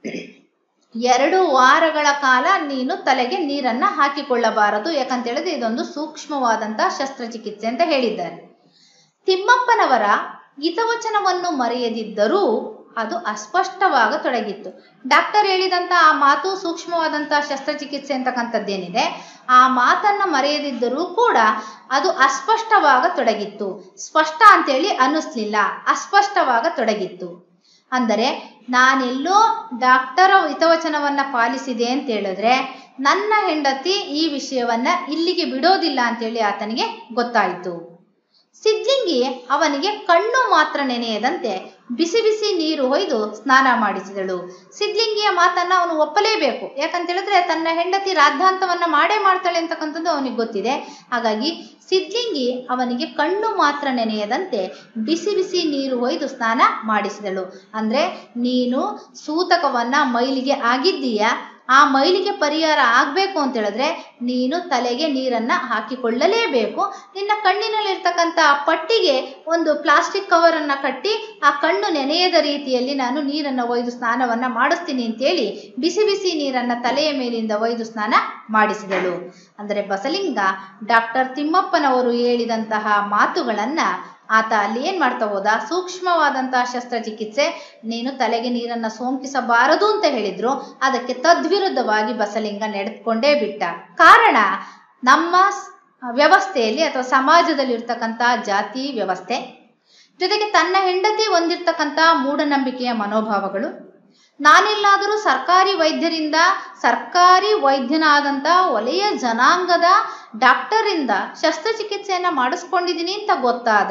ಎರಡು ವಾರಗಳ ಕಾಲ ನೀನು ತಲೆಗೆ ನೀರನ್ನ ಹಾಕಿಕೊಳ್ಳಬಾರದು ಯಾಕಂತ ಹೇಳಿದ್ರೆ ಇದೊಂದು ಸೂಕ್ಷ್ಮವಾದಂತಹ ಶಸ್ತ್ರಚಿಕಿತ್ಸೆ ಅಂತ ಹೇಳಿದ್ದಾರೆ ತಿಮ್ಮಪ್ಪನವರ ಹಿತವಚನವನ್ನು ಮರೆಯದಿದ್ದರೂ ಅದು ಅಸ್ಪಷ್ಟವಾಗತೊಡಗಿತ್ತು ಡಾಕ್ಟರ್ ಹೇಳಿದಂತ ಆ ಮಾತು ಸೂಕ್ಷ್ಮವಾದಂತಹ ಶಸ್ತ್ರಚಿಕಿತ್ಸೆ ಅಂತಕ್ಕಂಥದ್ದೇನಿದೆ ಆ ಮಾತನ್ನ ಮರೆಯದಿದ್ದರೂ ಕೂಡ ಅದು ಅಸ್ಪಷ್ಟವಾಗತೊಡಗಿತ್ತು ಸ್ಪಷ್ಟ ಅಂತೇಳಿ ಅನ್ನಿಸ್ಲಿಲ್ಲ ಅಸ್ಪಷ್ಟವಾಗತೊಡಗಿತ್ತು ಅಂದರೆ ನಾನೆಲ್ಲೋ ಡಾಕ್ಟರ ಹಿತವಚನವನ್ನ ಪಾಲಿಸಿದೆ ಅಂತ ಹೇಳಿದ್ರೆ ನನ್ನ ಹೆಂಡತಿ ಈ ವಿಷಯವನ್ನ ಇಲ್ಲಿಗೆ ಬಿಡೋದಿಲ್ಲ ಅಂತೇಳಿ ಆತನಿಗೆ ಗೊತ್ತಾಯಿತು ಸಿದ್ಲಿಂಗಿ ಅವನಿಗೆ ಕಣ್ಣು ಮಾತ್ರ ನೆನೆಯದಂತೆ ಬಿಸಿ ಬಿಸಿ ನೀರು ಹೊಯ್ದು ಸ್ನಾನ ಮಾಡಿಸಿದಳು ಸಿದ್ಲಿಂಗಿಯ ಮಾತನ್ನ ಅವನು ಒಪ್ಪಲೇಬೇಕು ಯಾಕಂತ ಹೇಳಿದ್ರೆ ತನ್ನ ಹೆಂಡತಿ ರಾದ್ಧಾಂತವನ್ನ ಮಾಡೇ ಮಾಡ್ತಾಳೆ ಅಂತಕ್ಕಂಥದ್ದು ಅವನಿಗೆ ಗೊತ್ತಿದೆ ಹಾಗಾಗಿ ಸಿದ್ಲಿಂಗಿ ಅವನಿಗೆ ಕಣ್ಣು ಮಾತ್ರ ನೆನೆಯದಂತೆ ಬಿಸಿ ಬಿಸಿ ನೀರು ಹೊಯ್ದು ಸ್ನಾನ ಮಾಡಿಸಿದಳು ಅಂದ್ರೆ ನೀನು ಸೂತಕವನ್ನ ಮೈಲಿಗೆ ಆಗಿದ್ದೀಯಾ ಆ ಮೈಲಿಗೆ ಪರಿಹಾರ ಆಗಬೇಕು ಅಂತ ಹೇಳಿದ್ರೆ ನೀನು ತಲೆಗೆ ನೀರನ್ನ ಹಾಕಿಕೊಳ್ಳಲೇಬೇಕು ನಿನ್ನ ಕಣ್ಣಿನಲ್ಲಿರ್ತಕ್ಕಂಥ ಪಟ್ಟಿಗೆ ಒಂದು ಪ್ಲಾಸ್ಟಿಕ್ ಕವರ್ ಅನ್ನ ಕಟ್ಟಿ ಆ ಕಣ್ಣು ನೆನೆಯದ ರೀತಿಯಲ್ಲಿ ನಾನು ನೀರನ್ನ ಒಯ್ದು ಸ್ನಾನವನ್ನ ಮಾಡಿಸ್ತೀನಿ ಅಂತೇಳಿ ಬಿಸಿ ಬಿಸಿ ನೀರನ್ನ ತಲೆಯ ಮೇಲಿಂದ ಒಯ್ದು ಸ್ನಾನ ಮಾಡಿಸಿದಳು ಅಂದರೆ ಬಸಲಿಂಗ ಡಾಕ್ಟರ್ ತಿಮ್ಮಪ್ಪನವರು ಹೇಳಿದಂತಹ ಮಾತುಗಳನ್ನ ಆತ ಅಲ್ಲಿ ಏನ್ ಮಾಡ್ತಾ ಹೋದ ಸೂಕ್ಷ್ಮವಾದಂತಹ ಶಸ್ತ್ರಚಿಕಿತ್ಸೆ ನೀನು ತಲೆಗೆ ನೀರನ್ನ ಸೋಂಕಿಸಬಾರದು ಅಂತ ಹೇಳಿದ್ರು ಅದಕ್ಕೆ ತದ್ವಿರುದ್ಧವಾಗಿ ಬಸಲಿಂಗ ನಡೆದುಕೊಂಡೇ ಬಿಟ್ಟ ಕಾರಣ ನಮ್ಮ ಸ್- ವ್ಯವಸ್ಥೆಯಲ್ಲಿ ಅಥವಾ ಸಮಾಜದಲ್ಲಿ ಇರ್ತಕ್ಕಂಥ ಜಾತಿ ವ್ಯವಸ್ಥೆ ಜೊತೆಗೆ ತನ್ನ ಹೆಂಡತಿ ಹೊಂದಿರ್ತಕ್ಕಂಥ ಮೂಢನಂಬಿಕೆಯ ಮನೋಭಾವಗಳು ನಾನೆಲ್ಲಾದರೂ ಸರ್ಕಾರಿ ವೈದ್ಯರಿಂದ ಸರ್ಕಾರಿ ವೈದ್ಯನಾದಂಥ ವಲಯ ಜನಾಂಗದ ಡಾಕ್ಟರಿಂದ ಶಸ್ತ್ರಚಿಕಿತ್ಸೆಯನ್ನ ಮಾಡಿಸ್ಕೊಂಡಿದ್ದೀನಿ ಅಂತ ಗೊತ್ತಾದರೆ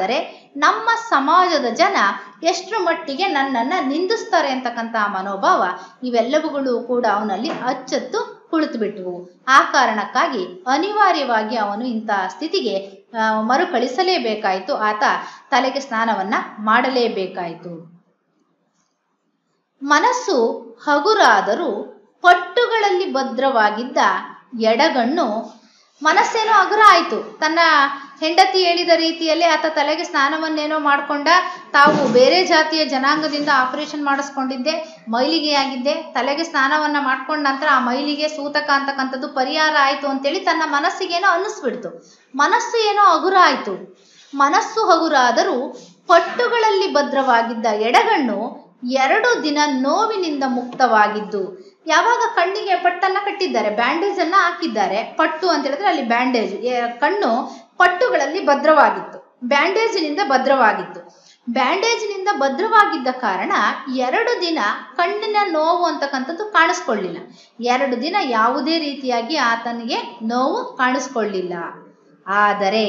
ನಮ್ಮ ಸಮಾಜದ ಜನ ಎಷ್ಟು ಮಟ್ಟಿಗೆ ನನ್ನನ್ನು ನಿಂದಿಸ್ತಾರೆ ಅಂತಕ್ಕಂಥ ಮನೋಭಾವ ಇವೆಲ್ಲವುಗಳು ಕೂಡ ಅವನಲ್ಲಿ ಅಚ್ಚತ್ತು ಕುಳಿತು ಬಿಟ್ಟವು ಆ ಕಾರಣಕ್ಕಾಗಿ ಅನಿವಾರ್ಯವಾಗಿ ಅವನು ಇಂತಹ ಸ್ಥಿತಿಗೆ ಆ, ಮರುಕಳಿಸಲೇಬೇಕಾಯಿತು ಆತ ತಲೆಗೆ ಸ್ನಾನವನ್ನ ಮಾಡಲೇಬೇಕಾಯಿತು ಮನಸ್ಸು ಹಗುರಾದರೂ ಪಟ್ಟುಗಳಲ್ಲಿ ಭದ್ರವಾಗಿದ್ದ ಎಡಗಣ್ಣು ಮನಸ್ಸೇನೋ ಹಗುರ ಆಯಿತು ತನ್ನ ಹೆಂಡತಿ ಹೇಳಿದ ರೀತಿಯಲ್ಲೇ ಆತ ತಲೆಗೆ ಸ್ನಾನವನ್ನೇನೋ ಮಾಡಿಕೊಂಡ ತಾವು ಬೇರೆ ಜಾತಿಯ ಜನಾಂಗದಿಂದ ಆಪರೇಷನ್ ಮಾಡಿಸ್ಕೊಂಡಿದ್ದೆ ಮೈಲಿಗೆ ಆಗಿದ್ದೆ ತಲೆಗೆ ಸ್ನಾನವನ್ನ ಮಾಡ್ಕೊಂಡ ನಂತರ ಆ ಮೈಲಿಗೆ ಸೂತಕ ಅಂತಕ್ಕಂಥದ್ದು ಪರಿಹಾರ ಆಯಿತು ಅಂತೇಳಿ ತನ್ನ ಮನಸ್ಸಿಗೇನೋ ಅನ್ನಿಸ್ಬಿಡ್ತು ಮನಸ್ಸು ಏನೋ ಹಗುರ ಆಯಿತು ಮನಸ್ಸು ಹಗುರಾದರೂ ಪಟ್ಟುಗಳಲ್ಲಿ ಭದ್ರವಾಗಿದ್ದ ಎಡಗಣ್ಣು ಎರಡು ದಿನ ನೋವಿನಿಂದ ಮುಕ್ತವಾಗಿದ್ದು ಯಾವಾಗ ಕಣ್ಣಿಗೆ ಪಟ್ಟನ್ನ ಕಟ್ಟಿದ್ದಾರೆ ಬ್ಯಾಂಡೇಜ್ ಅನ್ನ ಹಾಕಿದ್ದಾರೆ ಪಟ್ಟು ಅಂತ ಹೇಳಿದ್ರೆ ಅಲ್ಲಿ ಬ್ಯಾಂಡೇಜ್ ಕಣ್ಣು ಪಟ್ಟುಗಳಲ್ಲಿ ಭದ್ರವಾಗಿತ್ತು ಬ್ಯಾಂಡೇಜಿನಿಂದ ಭದ್ರವಾಗಿತ್ತು ಬ್ಯಾಂಡೇಜಿನಿಂದ ಭದ್ರವಾಗಿದ್ದ ಕಾರಣ ಎರಡು ದಿನ ಕಣ್ಣಿನ ನೋವು ಅಂತಕ್ಕಂಥದ್ದು ಕಾಣಿಸ್ಕೊಳ್ಳಿಲ್ಲ ಎರಡು ದಿನ ಯಾವುದೇ ರೀತಿಯಾಗಿ ಆತನಿಗೆ ನೋವು ಕಾಣಿಸ್ಕೊಳ್ಳಿಲ್ಲ ಆದರೆ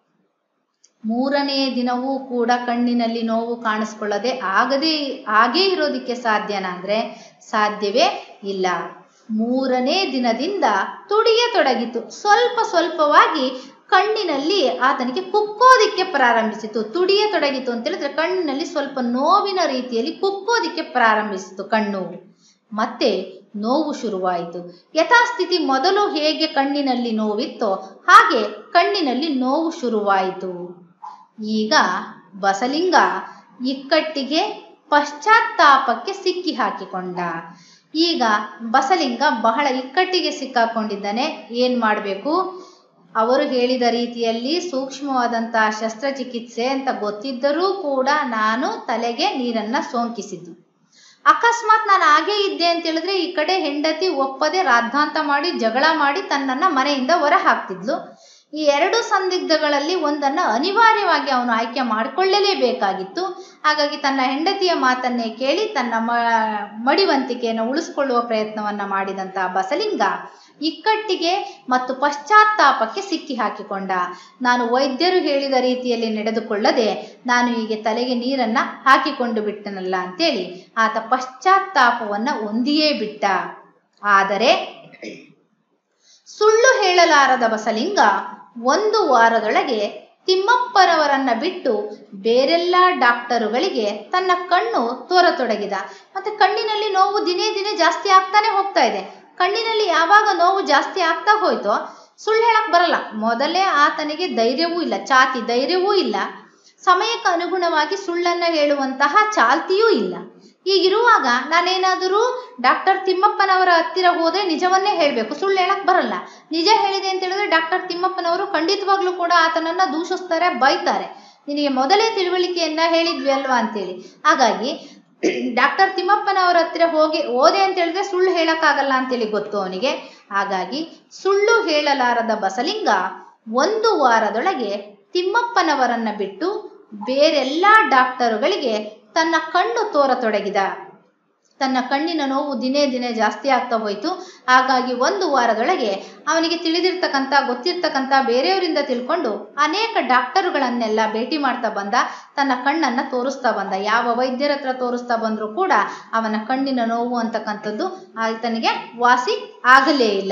ಮೂರನೇ ದಿನವೂ ಕೂಡ ಕಣ್ಣಿನಲ್ಲಿ ನೋವು ಕಾಣಿಸ್ಕೊಳ್ಳದೆ ಆಗದೇ ಹಾಗೇ ಇರೋದಕ್ಕೆ ಸಾಧ್ಯನಾ ಅಂದ್ರೆ ಸಾಧ್ಯವೇ ಇಲ್ಲ ಮೂರನೇ ದಿನದಿಂದ ತುಡಿಯತೊಡಗಿತು ಸ್ವಲ್ಪ ಸ್ವಲ್ಪವಾಗಿ ಕಣ್ಣಿನಲ್ಲಿ ಆತನಿಗೆ ಕುಕ್ಕೋದಿಕ್ಕೆ ಪ್ರಾರಂಭಿಸಿತು ತುಡಿಯತೊಡಗಿತು ಅಂತ ಹೇಳಿದ್ರೆ ಕಣ್ಣಿನಲ್ಲಿ ಸ್ವಲ್ಪ ನೋವಿನ ರೀತಿಯಲ್ಲಿ ಕುಕ್ಕೋದಿಕ್ಕೆ ಪ್ರಾರಂಭಿಸಿತು ಕಣ್ಣು ಮತ್ತೆ ನೋವು ಶುರುವಾಯಿತು ಯಥಾಸ್ಥಿತಿ ಮೊದಲು ಹೇಗೆ ಕಣ್ಣಿನಲ್ಲಿ ನೋವಿತ್ತೋ ಹಾಗೆ ಕಣ್ಣಿನಲ್ಲಿ ನೋವು ಶುರುವಾಯಿತು ಈಗ ಬಸಲಿಂಗ ಇಕ್ಕಟ್ಟಿಗೆ ಪಶ್ಚಾತ್ತಾಪಕ್ಕೆ ಸಿಕ್ಕಿ ಹಾಕಿಕೊಂಡ ಈಗ ಬಸಲಿಂಗ ಬಹಳ ಇಕ್ಕಟ್ಟಿಗೆ ಸಿಕ್ಕಾಕೊಂಡಿದ್ದಾನೆ ಏನ್ ಮಾಡಬೇಕು ಅವರು ಹೇಳಿದ ರೀತಿಯಲ್ಲಿ ಸೂಕ್ಷ್ಮವಾದಂತಹ ಶಸ್ತ್ರಚಿಕಿತ್ಸೆ ಅಂತ ಗೊತ್ತಿದ್ದರೂ ಕೂಡ ನಾನು ತಲೆಗೆ ನೀರನ್ನ ಸೋಂಕಿಸಿದ್ದು ಅಕಸ್ಮಾತ್ ನಾನು ಹಾಗೇ ಇದ್ದೆ ಅಂತ ಹೇಳಿದ್ರೆ ಈ ಕಡೆ ಹೆಂಡತಿ ಒಪ್ಪದೆ ರಾದ್ಧಾಂತ ಮಾಡಿ ಜಗಳ ಮಾಡಿ ತನ್ನನ್ನ ಮನೆಯಿಂದ ಹೊರ ಹಾಕ್ತಿದ್ಲು ಈ ಎರಡು ಸಂದಿಗ್ಧಗಳಲ್ಲಿ ಒಂದನ್ನ ಅನಿವಾರ್ಯವಾಗಿ ಅವನು ಆಯ್ಕೆ ಮಾಡಿಕೊಳ್ಳಲೇಬೇಕಾಗಿತ್ತು ಹಾಗಾಗಿ ತನ್ನ ಹೆಂಡತಿಯ ಮಾತನ್ನೇ ಕೇಳಿ ತನ್ನ ಮ ಮಡಿವಂತಿಕೆಯನ್ನು ಉಳಿಸ್ಕೊಳ್ಳುವ ಪ್ರಯತ್ನವನ್ನ ಮಾಡಿದಂತಹ ಬಸಲಿಂಗ ಇಕ್ಕಟ್ಟಿಗೆ ಮತ್ತು ಪಶ್ಚಾತ್ತಾಪಕ್ಕೆ ಸಿಕ್ಕಿ ಹಾಕಿಕೊಂಡ ನಾನು ವೈದ್ಯರು ಹೇಳಿದ ರೀತಿಯಲ್ಲಿ ನಡೆದುಕೊಳ್ಳದೆ ನಾನು ಹೀಗೆ ತಲೆಗೆ ನೀರನ್ನ ಹಾಕಿಕೊಂಡು ಬಿಟ್ಟನಲ್ಲ ಅಂತೇಳಿ ಆತ ಪಶ್ಚಾತ್ತಾಪವನ್ನ ಹೊಂದಿಯೇ ಬಿಟ್ಟ ಆದರೆ ಸುಳ್ಳು ಹೇಳಲಾರದ ಬಸಲಿಂಗ ಒಂದು ವಾರದೊಳಗೆ ತಿಮ್ಮಪ್ಪರವರನ್ನ ಬಿಟ್ಟು ಬೇರೆಲ್ಲ ಡಾಕ್ಟರುಗಳಿಗೆ ತನ್ನ ಕಣ್ಣು ತೋರತೊಡಗಿದ ಮತ್ತೆ ಕಣ್ಣಿನಲ್ಲಿ ನೋವು ದಿನೇ ದಿನೇ ಜಾಸ್ತಿ ಆಗ್ತಾನೆ ಹೋಗ್ತಾ ಇದೆ ಕಣ್ಣಿನಲ್ಲಿ ಯಾವಾಗ ನೋವು ಜಾಸ್ತಿ ಆಗ್ತಾ ಹೋಯ್ತೋ ಸುಳ್ಳು ಹೇಳಕ್ ಬರಲ್ಲ ಮೊದಲೇ ಆತನಿಗೆ ಧೈರ್ಯವೂ ಇಲ್ಲ ಚಾತಿ ಧೈರ್ಯವೂ ಇಲ್ಲ ಸಮಯಕ್ಕೆ ಅನುಗುಣವಾಗಿ ಸುಳ್ಳನ್ನ ಹೇಳುವಂತಹ ಚಾಲ್ತಿಯೂ ಇಲ್ಲ ಹೀಗಿರುವಾಗ ನಾನೇನಾದರೂ ಡಾಕ್ಟರ್ ತಿಮ್ಮಪ್ಪನವರ ಹತ್ತಿರ ಹೋದ್ರೆ ನಿಜವನ್ನೇ ಹೇಳಬೇಕು ಸುಳ್ಳು ಹೇಳಕ್ ಬರಲ್ಲ ನಿಜ ಹೇಳಿದೆ ಅಂತ ಹೇಳಿದ್ರೆ ಡಾಕ್ಟರ್ ತಿಮ್ಮಪ್ಪನವರು ಖಂಡಿತವಾಗ್ಲೂ ಕೂಡ ಆತನನ್ನ ದೂಷಿಸ್ತಾರೆ ಬೈತಾರೆ ನಿನಗೆ ಮೊದಲೇ ತಿಳುವಳಿಕೆಯನ್ನ ಹೇಳಿದ್ವಿ ಅಲ್ವಾ ಅಂತೇಳಿ ಹಾಗಾಗಿ ಡಾಕ್ಟರ್ ತಿಮ್ಮಪ್ಪನವರ ಹತ್ತಿರ ಹೋಗಿ ಹೋದೆ ಅಂತ ಹೇಳಿದ್ರೆ ಸುಳ್ಳು ಹೇಳಕ್ಕಾಗಲ್ಲ ಅಂತೇಳಿ ಗೊತ್ತು ಅವನಿಗೆ ಹಾಗಾಗಿ ಸುಳ್ಳು ಹೇಳಲಾರದ ಬಸಲಿಂಗ ಒಂದು ವಾರದೊಳಗೆ ತಿಮ್ಮಪ್ಪನವರನ್ನ ಬಿಟ್ಟು ಬೇರೆಲ್ಲ ಡಾಕ್ಟರುಗಳಿಗೆ ತನ್ನ ಕಣ್ಣು ತೋರತೊಡಗಿದ ತನ್ನ ಕಣ್ಣಿನ ನೋವು ದಿನೇ ದಿನೇ ಜಾಸ್ತಿ ಆಗ್ತಾ ಹೋಯಿತು ಹಾಗಾಗಿ ಒಂದು ವಾರದೊಳಗೆ ಅವನಿಗೆ ತಿಳಿದಿರ್ತಕ್ಕಂಥ ಗೊತ್ತಿರ್ತಕ್ಕಂಥ ಬೇರೆಯವರಿಂದ ತಿಳ್ಕೊಂಡು ಅನೇಕ ಡಾಕ್ಟರುಗಳನ್ನೆಲ್ಲ ಭೇಟಿ ಮಾಡ್ತಾ ಬಂದ ತನ್ನ ಕಣ್ಣನ್ನ ತೋರಿಸ್ತಾ ಬಂದ ಯಾವ ವೈದ್ಯರ ಹತ್ರ ತೋರಿಸ್ತಾ ಬಂದರೂ ಕೂಡ ಅವನ ಕಣ್ಣಿನ ನೋವು ಅಂತಕ್ಕಂಥದ್ದು ಆತನಿಗೆ ವಾಸಿ ಆಗಲೇ ಇಲ್ಲ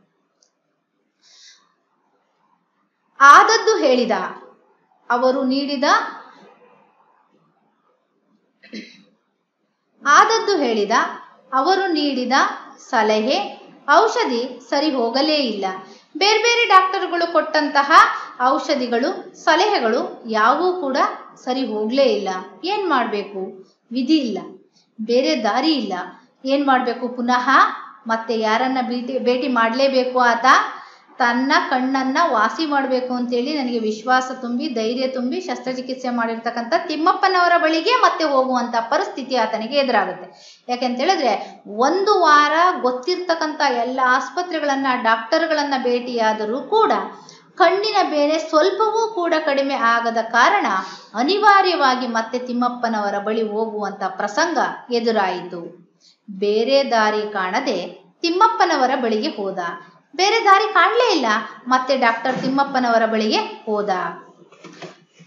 ಆದದ್ದು ಹೇಳಿದ ಅವರು ನೀಡಿದ ಆದದ್ದು ಹೇಳಿದ ಅವರು ನೀಡಿದ ಸಲಹೆ ಔಷಧಿ ಸರಿ ಹೋಗಲೇ ಇಲ್ಲ ಬೇರೆ ಬೇರೆ ಡಾಕ್ಟರ್ಗಳು ಕೊಟ್ಟಂತಹ ಔಷಧಿಗಳು ಸಲಹೆಗಳು ಯಾವೂ ಕೂಡ ಸರಿ ಹೋಗಲೇ ಇಲ್ಲ ಏನು ಮಾಡಬೇಕು ವಿಧಿ ಇಲ್ಲ ಬೇರೆ ದಾರಿ ಇಲ್ಲ ಏನು ಮಾಡಬೇಕು ಪುನಃ ಮತ್ತೆ ಯಾರನ್ನ ಭೇಟಿ ಭೇಟಿ ಮಾಡಲೇಬೇಕು ಆತ ತನ್ನ ಕಣ್ಣನ್ನ ವಾಸಿ ಮಾಡಬೇಕು ಅಂತೇಳಿ ನನಗೆ ವಿಶ್ವಾಸ ತುಂಬಿ ಧೈರ್ಯ ತುಂಬಿ ಶಸ್ತ್ರಚಿಕಿತ್ಸೆ ಮಾಡಿರ್ತಕ್ಕಂಥ ತಿಮ್ಮಪ್ಪನವರ ಬಳಿಗೆ ಮತ್ತೆ ಹೋಗುವಂತ ಪರಿಸ್ಥಿತಿ ಆತನಿಗೆ ಎದುರಾಗುತ್ತೆ ಯಾಕೆಂತ ಹೇಳಿದ್ರೆ ಒಂದು ವಾರ ಗೊತ್ತಿರ್ತಕ್ಕಂಥ ಎಲ್ಲ ಆಸ್ಪತ್ರೆಗಳನ್ನ ಡಾಕ್ಟರ್ಗಳನ್ನ ಭೇಟಿಯಾದರೂ ಕೂಡ ಕಣ್ಣಿನ ಬೇರೆ ಸ್ವಲ್ಪವೂ ಕೂಡ ಕಡಿಮೆ ಆಗದ ಕಾರಣ ಅನಿವಾರ್ಯವಾಗಿ ಮತ್ತೆ ತಿಮ್ಮಪ್ಪನವರ ಬಳಿ ಹೋಗುವಂತ ಪ್ರಸಂಗ ಎದುರಾಯಿತು ಬೇರೆ ದಾರಿ ಕಾಣದೆ ತಿಮ್ಮಪ್ಪನವರ ಬಳಿಗೆ ಹೋದ ಬೇರೆ ದಾರಿ ಕಾಣಲೇ ಇಲ್ಲ ಮತ್ತೆ ಡಾಕ್ಟರ್ ತಿಮ್ಮಪ್ಪನವರ ಬಳಿಗೆ ಹೋದ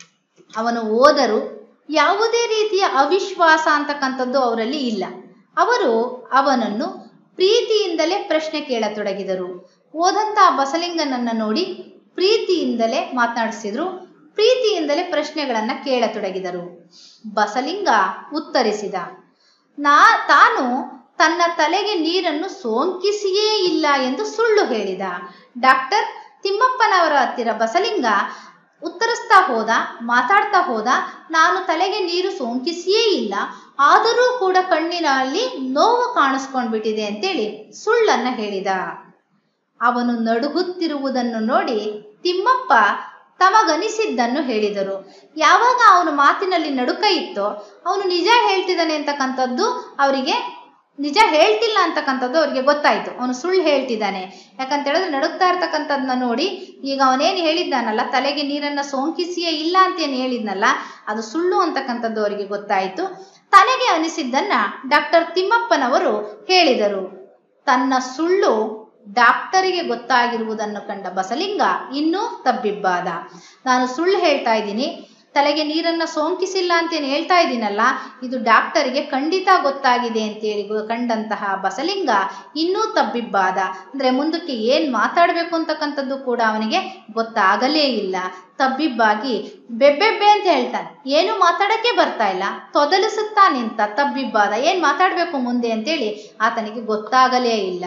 ಅವನು ಓದರು ಯಾವುದೇ ರೀತಿಯ ಅವಿಶ್ವಾಸ ಅಂತಕ್ಕಂಥದ್ದು ಅವರಲ್ಲಿ ಇಲ್ಲ ಅವರು ಅವನನ್ನು ಪ್ರೀತಿಯಿಂದಲೇ ಪ್ರಶ್ನೆ ಕೇಳತೊಡಗಿದರು ಓದಂತ ಬಸಲಿಂಗನನ್ನ ನೋಡಿ ಪ್ರೀತಿಯಿಂದಲೇ ಮಾತನಾಡಿಸಿದ್ರು ಪ್ರೀತಿಯಿಂದಲೇ ಪ್ರಶ್ನೆಗಳನ್ನ ಕೇಳತೊಡಗಿದರು ಬಸಲಿಂಗ ಉತ್ತರಿಸಿದ ನಾ ತಾನು ತನ್ನ ತಲೆಗೆ ನೀರನ್ನು ಸೋಂಕಿಸಿಯೇ ಇಲ್ಲ ಎಂದು ಸುಳ್ಳು ಹೇಳಿದ ಡಾಕ್ಟರ್ ತಿಮ್ಮಪ್ಪನವರ ಹತ್ತಿರ ಬಸಲಿಂಗ ಉತ್ತರಿಸ್ತಾ ಹೋದ ಮಾತಾಡ್ತಾ ಹೋದ ನಾನು ತಲೆಗೆ ನೀರು ಸೋಂಕಿಸಿಯೇ ಇಲ್ಲ ಆದರೂ ಕೂಡ ಕಣ್ಣಿನಲ್ಲಿ ನೋವು ಕಾಣಿಸ್ಕೊಂಡ್ಬಿಟ್ಟಿದೆ ಅಂತೇಳಿ ಸುಳ್ಳನ್ನ ಹೇಳಿದ ಅವನು ನಡುಗುತ್ತಿರುವುದನ್ನು ನೋಡಿ ತಿಮ್ಮಪ್ಪ ತಮಗನಿಸಿದ್ದನ್ನು ಹೇಳಿದರು ಯಾವಾಗ ಅವನು ಮಾತಿನಲ್ಲಿ ನಡುಕ ಇತ್ತೋ ಅವನು ನಿಜ ಹೇಳ್ತಿದ್ದಾನೆ ಅಂತಕ್ಕಂಥದ್ದು ಅವರಿಗೆ ನಿಜ ಹೇಳ್ತಿಲ್ಲ ಅಂತಕ್ಕಂಥದ್ದು ಅವ್ರಿಗೆ ಗೊತ್ತಾಯ್ತು ಅವನು ಸುಳ್ಳು ಹೇಳ್ತಿದ್ದಾನೆ ಯಾಕಂತ ಹೇಳಿದ್ರೆ ನಡುಕ್ತಾ ಇರ್ತಕ್ಕಂಥದ್ದನ್ನ ನೋಡಿ ಈಗ ಅವನೇನು ಹೇಳಿದ್ದಾನಲ್ಲ ತಲೆಗೆ ನೀರನ್ನ ಸೋಂಕಿಸಿಯೇ ಇಲ್ಲ ಅಂತ ಏನು ಹೇಳಿದ್ನಲ್ಲ ಅದು ಸುಳ್ಳು ಅಂತಕ್ಕಂಥದ್ದು ಅವರಿಗೆ ಗೊತ್ತಾಯ್ತು ತನಗೆ ಅನಿಸಿದ್ದನ್ನ ಡಾಕ್ಟರ್ ತಿಮ್ಮಪ್ಪನವರು ಹೇಳಿದರು ತನ್ನ ಸುಳ್ಳು ಡಾಕ್ಟರಿಗೆ ಗೊತ್ತಾಗಿರುವುದನ್ನು ಕಂಡ ಬಸಲಿಂಗ ಇನ್ನೂ ತಬ್ಬಿಬ್ಬಾದ ನಾನು ಸುಳ್ಳು ಹೇಳ್ತಾ ಇದ್ದೀನಿ ತಲೆಗೆ ನೀರನ್ನ ಸೋಂಕಿಸಿಲ್ಲ ಅಂತೇನು ಹೇಳ್ತಾ ಇದ್ದೀನಲ್ಲ ಇದು ಡಾಕ್ಟರಿಗೆ ಖಂಡಿತ ಗೊತ್ತಾಗಿದೆ ಅಂತೇಳಿ ಗೊ- ಕಂಡಂತಹ ಬಸಲಿಂಗ ಇನ್ನೂ ತಬ್ಬಿಬ್ಬಾದ ಅಂದ್ರೆ ಮುಂದಕ್ಕೆ ಏನ್ ಮಾತಾಡ್ಬೇಕು ಅಂತಕ್ಕಂಥದ್ದು ಕೂಡ ಅವನಿಗೆ ಗೊತ್ತಾಗಲೇ ಇಲ್ಲ ತಬ್ಬಿಬ್ಬಾಗಿ ಬೆಬ್ಬೆಬ್ಬೆ ಅಂತ ಹೇಳ್ತಾನೆ ಏನು ಮಾತಾಡಕ್ಕೆ ಬರ್ತಾ ಇಲ್ಲ ತೊದಲಿಸುತ್ತಾ ನಿಂತ ತಬ್ಬಿಬ್ಬಾದ ಏನ್ ಮಾತಾಡ್ಬೇಕು ಮುಂದೆ ಅಂತೇಳಿ ಆತನಿಗೆ ಗೊತ್ತಾಗಲೇ ಇಲ್ಲ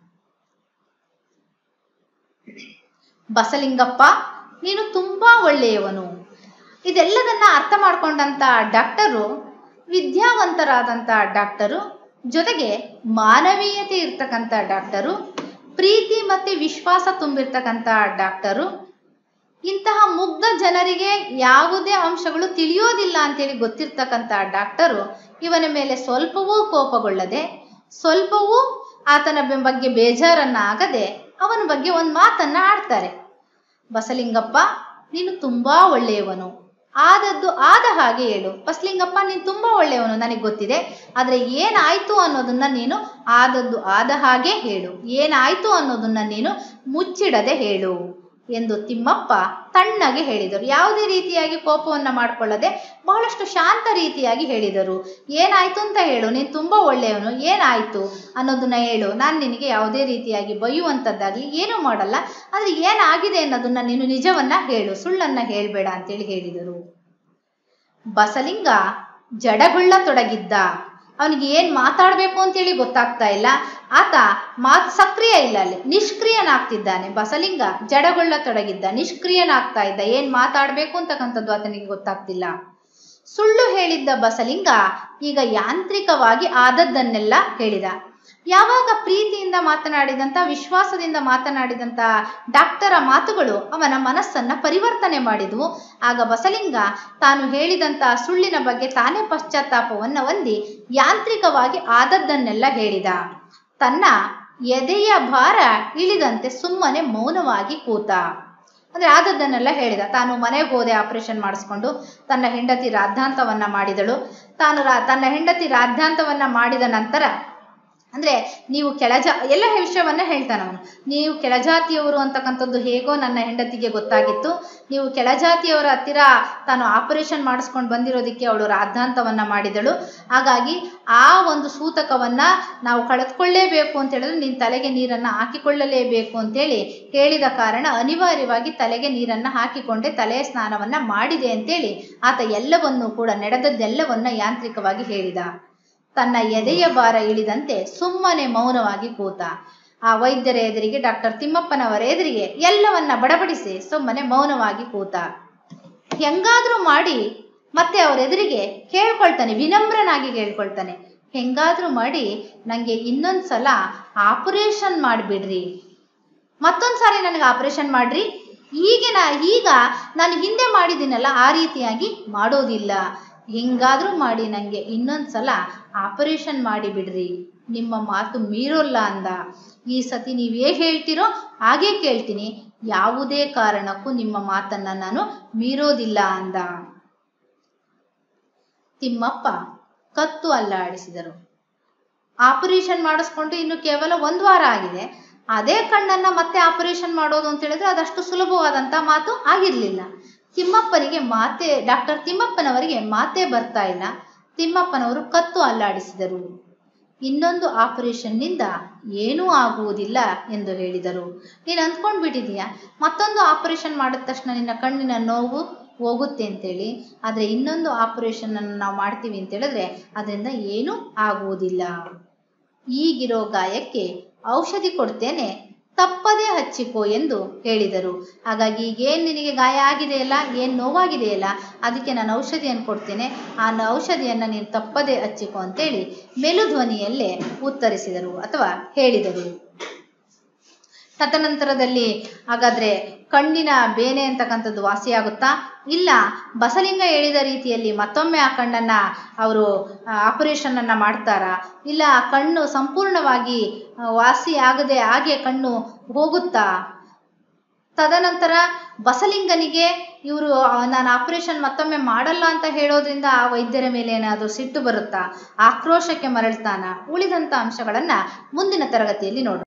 ಬಸಲಿಂಗಪ್ಪ ನೀನು ತುಂಬಾ ಒಳ್ಳೆಯವನು ಇದೆಲ್ಲದನ್ನ ಅರ್ಥ ಮಾಡ್ಕೊಂಡಂತ ಡಾಕ್ಟರು ವಿದ್ಯಾವಂತರಾದಂಥ ಡಾಕ್ಟರು ಜೊತೆಗೆ ಮಾನವೀಯತೆ ಇರ್ತಕ್ಕಂಥ ಡಾಕ್ಟರು ಪ್ರೀತಿ ಮತ್ತೆ ವಿಶ್ವಾಸ ತುಂಬಿರ್ತಕ್ಕಂಥ ಡಾಕ್ಟರು ಇಂತಹ ಮುಗ್ಧ ಜನರಿಗೆ ಯಾವುದೇ ಅಂಶಗಳು ತಿಳಿಯೋದಿಲ್ಲ ಅಂತೇಳಿ ಗೊತ್ತಿರ್ತಕ್ಕಂಥ ಡಾಕ್ಟರು ಇವನ ಮೇಲೆ ಸ್ವಲ್ಪವೂ ಕೋಪಗೊಳ್ಳದೆ ಸ್ವಲ್ಪವೂ ಆತನ ಬೆ- ಬಗ್ಗೆ ಬೇಜಾರನ್ನ ಆಗದೆ ಅವನ ಬಗ್ಗೆ ಒಂದು ಮಾತನ್ನ ಆಡ್ತಾರೆ ಬಸಲಿಂಗಪ್ಪ ನೀನು ತುಂಬಾ ಒಳ್ಳೆಯವನು ಆದದ್ದು ಆದ ಹಾಗೆ ಹೇಳು ಬಸಲಿಂಗಪ್ಪ ನೀನು ತುಂಬಾ ಒಳ್ಳೆಯವನು ನನಗೆ ಗೊತ್ತಿದೆ ಆದ್ರೆ ಏನಾಯ್ತು ಅನ್ನೋದನ್ನ ನೀನು ಆದದ್ದು ಆದ ಹಾಗೆ ಹೇಳು ಏನಾಯ್ತು ಅನ್ನೋದನ್ನ ನೀನು ಮುಚ್ಚಿಡದೆ ಹೇಳು ಎಂದು ತಿಮ್ಮಪ್ಪ ತಣ್ಣಗೆ ಹೇಳಿದರು ಯಾವುದೇ ರೀತಿಯಾಗಿ ಕೋಪವನ್ನ ಮಾಡ್ಕೊಳ್ಳದೆ ಬಹಳಷ್ಟು ಶಾಂತ ರೀತಿಯಾಗಿ ಹೇಳಿದರು ಏನಾಯ್ತು ಅಂತ ಹೇಳು ನೀನು ತುಂಬಾ ಒಳ್ಳೆಯವನು ಏನಾಯ್ತು ಅನ್ನೋದನ್ನ ಹೇಳು ನಾನು ನಿನಗೆ ಯಾವುದೇ ರೀತಿಯಾಗಿ ಬೈಯುವಂಥದ್ದಾಗ್ಲಿ ಏನೂ ಮಾಡಲ್ಲ ಆದ್ರೆ ಏನಾಗಿದೆ ಅನ್ನೋದನ್ನ ನೀನು ನಿಜವನ್ನ ಹೇಳು ಸುಳ್ಳನ್ನ ಹೇಳ್ಬೇಡ ಅಂತೇಳಿ ಹೇಳಿದರು ಬಸಲಿಂಗ ಜಡಗೊಳ್ಳತೊಡಗಿದ್ದ ಅವನಿಗೆ ಏನ್ ಮಾತಾಡ್ಬೇಕು ಅಂತೇಳಿ ಗೊತ್ತಾಗ್ತಾ ಇಲ್ಲ ಆತ ಮಾತ್ ಸಕ್ರಿಯ ಇಲ್ಲ ಅಲ್ಲಿ ನಿಷ್ಕ್ರಿಯನಾಗ್ತಿದ್ದಾನೆ ಬಸಲಿಂಗ ಜಡಗೊಳ್ಳತೊಡಗಿದ್ದ ನಿಷ್ಕ್ರಿಯನಾಗ್ತಾ ಇದ್ದ ಏನ್ ಮಾತಾಡ್ಬೇಕು ಅಂತಕ್ಕಂಥದ್ದು ಆತನಿಗೆ ಗೊತ್ತಾಗ್ತಿಲ್ಲ ಸುಳ್ಳು ಹೇಳಿದ್ದ ಬಸಲಿಂಗ ಈಗ ಯಾಂತ್ರಿಕವಾಗಿ ಆದದ್ದನ್ನೆಲ್ಲ ಹೇಳಿದ ಯಾವಾಗ ಪ್ರೀತಿಯಿಂದ ಮಾತನಾಡಿದಂಥ ವಿಶ್ವಾಸದಿಂದ ಮಾತನಾಡಿದಂಥ ಡಾಕ್ಟರ ಮಾತುಗಳು ಅವನ ಮನಸ್ಸನ್ನ ಪರಿವರ್ತನೆ ಮಾಡಿದವು ಆಗ ಬಸಲಿಂಗ ತಾನು ಹೇಳಿದಂಥ ಸುಳ್ಳಿನ ಬಗ್ಗೆ ತಾನೇ ಪಶ್ಚಾತ್ತಾಪವನ್ನು ಹೊಂದಿ ಯಾಂತ್ರಿಕವಾಗಿ ಆದದ್ದನ್ನೆಲ್ಲ ಹೇಳಿದ ತನ್ನ ಎದೆಯ ಭಾರ ಇಳಿದಂತೆ ಸುಮ್ಮನೆ ಮೌನವಾಗಿ ಕೂತ ಅಂದ್ರೆ ಆದದ್ದನ್ನೆಲ್ಲ ಹೇಳಿದ ತಾನು ಮನೆಗೆ ಹೋದೆ ಆಪರೇಷನ್ ಮಾಡಿಸ್ಕೊಂಡು ತನ್ನ ಹೆಂಡತಿ ರಾದ್ಧಾಂತವನ್ನ ಮಾಡಿದಳು ತಾನು ರಾ ತನ್ನ ಹೆಂಡತಿ ರಾದ್ಧಾಂತವನ್ನ ಮಾಡಿದ ನಂತರ ಅಂದ್ರೆ ನೀವು ಕೆಳಜಾ ಎಲ್ಲ ವಿಷಯವನ್ನ ಹೇಳ್ತಾನೆ ಅವನು ನೀವು ಕೆಳಜಾತಿಯವರು ಅಂತಕ್ಕಂಥದ್ದು ಹೇಗೋ ನನ್ನ ಹೆಂಡತಿಗೆ ಗೊತ್ತಾಗಿತ್ತು ನೀವು ಕೆಳಜಾತಿಯವರ ಹತ್ತಿರ ತಾನು ಆಪರೇಷನ್ ಮಾಡಿಸ್ಕೊಂಡು ಬಂದಿರೋದಕ್ಕೆ ಅವಳು ರಾದ್ಧಾಂತವನ್ನ ಮಾಡಿದಳು ಹಾಗಾಗಿ ಆ ಒಂದು ಸೂತಕವನ್ನ ನಾವು ಕಳೆದುಕೊಳ್ಳೇಬೇಕು ಅಂತ ಹೇಳಿದ್ರೆ ನೀನು ತಲೆಗೆ ನೀರನ್ನ ಹಾಕಿಕೊಳ್ಳಲೇಬೇಕು ಅಂತೇಳಿ ಹೇಳಿದ ಕಾರಣ ಅನಿವಾರ್ಯವಾಗಿ ತಲೆಗೆ ನೀರನ್ನ ಹಾಕಿಕೊಂಡೆ ತಲೆಯ ಸ್ನಾನವನ್ನ ಮಾಡಿದೆ ಅಂತೇಳಿ ಆತ ಎಲ್ಲವನ್ನೂ ಕೂಡ ನಡೆದದ್ದೆಲ್ಲವನ್ನ ಯಾಂತ್ರಿಕವಾಗಿ ಹೇಳಿದ ತನ್ನ ಎದೆಯ ಭಾರ ಇಳಿದಂತೆ ಸುಮ್ಮನೆ ಮೌನವಾಗಿ ಕೂತ ಆ ವೈದ್ಯರ ಎದುರಿಗೆ ಡಾಕ್ಟರ್ ತಿಮ್ಮಪ್ಪನವರ ಎದುರಿಗೆ ಎಲ್ಲವನ್ನ ಬಡಬಡಿಸಿ ಸುಮ್ಮನೆ ಮೌನವಾಗಿ ಕೂತ ಹೆಂಗಾದ್ರೂ ಮಾಡಿ ಮತ್ತೆ ಅವ್ರ ಎದುರಿಗೆ ಕೇಳ್ಕೊಳ್ತಾನೆ ವಿನಮ್ರನಾಗಿ ಕೇಳ್ಕೊಳ್ತಾನೆ ಹೆಂಗಾದ್ರೂ ಮಾಡಿ ನಂಗೆ ಇನ್ನೊಂದ್ಸಲ ಆಪರೇಷನ್ ಮಾಡಿಬಿಡ್ರಿ ಮತ್ತೊಂದ್ಸಾರಿ ನನಗೆ ಆಪರೇಷನ್ ಮಾಡ್ರಿ ಈಗಿನ ಈಗ ನಾನು ಹಿಂದೆ ಮಾಡಿದ್ದೀನಲ್ಲ ಆ ರೀತಿಯಾಗಿ ಮಾಡೋದಿಲ್ಲ ಹೆಂಗಾದ್ರೂ ಮಾಡಿ ನನಗೆ ಇನ್ನೊಂದ್ಸಲ ಆಪರೇಷನ್ ಮಾಡಿ ಬಿಡ್ರಿ ನಿಮ್ಮ ಮಾತು ಮೀರೋಲ್ಲ ಅಂದ ಈ ಸತಿ ನೀವು ಹೇಗೆ ಹೇಳ್ತೀರೋ ಹಾಗೇ ಕೇಳ್ತೀನಿ ಯಾವುದೇ ಕಾರಣಕ್ಕೂ ನಿಮ್ಮ ಮಾತನ್ನ ನಾನು ಮೀರೋದಿಲ್ಲ ಅಂದ ತಿಮ್ಮಪ್ಪ ಕತ್ತು ಅಲ್ಲಾಡಿಸಿದರು ಆಪರೇಷನ್ ಮಾಡಿಸ್ಕೊಂಡು ಇನ್ನು ಕೇವಲ ಒಂದು ವಾರ ಆಗಿದೆ ಅದೇ ಕಣ್ಣನ್ನ ಮತ್ತೆ ಆಪರೇಷನ್ ಮಾಡೋದು ಅಂತ ಹೇಳಿದ್ರೆ ಅದಷ್ಟು ಸುಲಭವಾದಂತ ಮಾತು ಆಗಿರ್ಲಿಲ್ಲ ತಿಮ್ಮಪ್ಪನಿಗೆ ಮಾತೆ ಡಾಕ್ಟರ್ ತಿಮ್ಮಪ್ಪನವರಿಗೆ ಮಾತೇ ಬರ್ತಾ ಇಲ್ಲ ತಿಮ್ಮಪ್ಪನವರು ಕತ್ತು ಅಲ್ಲಾಡಿಸಿದರು ಇನ್ನೊಂದು ಆಪರೇಷನ್ನಿಂದ ಏನೂ ಆಗುವುದಿಲ್ಲ ಎಂದು ಹೇಳಿದರು ನೀನು ಅಂದ್ಕೊಂಡು ಬಿಟ್ಟಿದೀಯಾ ಮತ್ತೊಂದು ಆಪರೇಷನ್ ಮಾಡಿದ ತಕ್ಷಣ ನಿನ್ನ ಕಣ್ಣಿನ ನೋವು ಹೋಗುತ್ತೆ ಅಂತೇಳಿ ಆದರೆ ಇನ್ನೊಂದು ಆಪರೇಷನನ್ನು ನಾವು ಮಾಡ್ತೀವಿ ಅಂತ ಹೇಳಿದ್ರೆ ಅದರಿಂದ ಏನೂ ಆಗುವುದಿಲ್ಲ ಈಗಿರೋ ಗಾಯಕ್ಕೆ ಔಷಧಿ ಕೊಡ್ತೇನೆ ತಪ್ಪದೇ ಹಚ್ಚಿಕೋ ಎಂದು ಹೇಳಿದರು ಹಾಗಾಗಿ ಈಗೇನು ನಿನಗೆ ಗಾಯ ಆಗಿದೆಯಲ್ಲ ಏನು ನೋವಾಗಿದೆಯಲ್ಲ ಅದಕ್ಕೆ ನಾನು ಔಷಧಿಯನ್ನು ಕೊಡ್ತೇನೆ ಆ ಔಷಧಿಯನ್ನು ನೀನು ತಪ್ಪದೇ ಹಚ್ಚಿಕೋ ಅಂತೇಳಿ ಮೆಲುಧ್ವನಿಯಲ್ಲೇ ಉತ್ತರಿಸಿದರು ಅಥವಾ ಹೇಳಿದರು ತದನಂತರದಲ್ಲಿ ಹಾಗಾದರೆ ಕಣ್ಣಿನ ಬೇನೆ ಅಂತಕ್ಕಂಥದ್ದು ವಾಸಿಯಾಗುತ್ತಾ ಇಲ್ಲ ಬಸಲಿಂಗ ಹೇಳಿದ ರೀತಿಯಲ್ಲಿ ಮತ್ತೊಮ್ಮೆ ಆ ಕಣ್ಣನ್ನು ಅವರು ಆಪರೇಷನನ್ನು ಮಾಡ್ತಾರಾ ಇಲ್ಲ ಆ ಕಣ್ಣು ಸಂಪೂರ್ಣವಾಗಿ ವಾಸಿ ಆಗದೆ ಹಾಗೆ ಕಣ್ಣು ಹೋಗುತ್ತಾ ತದನಂತರ ಬಸಲಿಂಗನಿಗೆ ಇವರು ನಾನು ಆಪರೇಷನ್ ಮತ್ತೊಮ್ಮೆ ಮಾಡಲ್ಲ ಅಂತ ಹೇಳೋದ್ರಿಂದ ಆ ವೈದ್ಯರ ಮೇಲೆ ಏನಾದರೂ ಸಿಟ್ಟು ಬರುತ್ತಾ ಆಕ್ರೋಶಕ್ಕೆ ಮರಳ್ತಾನ ಉಳಿದಂಥ ಅಂಶಗಳನ್ನು ಮುಂದಿನ ತರಗತಿಯಲ್ಲಿ ನೋಡೋಣ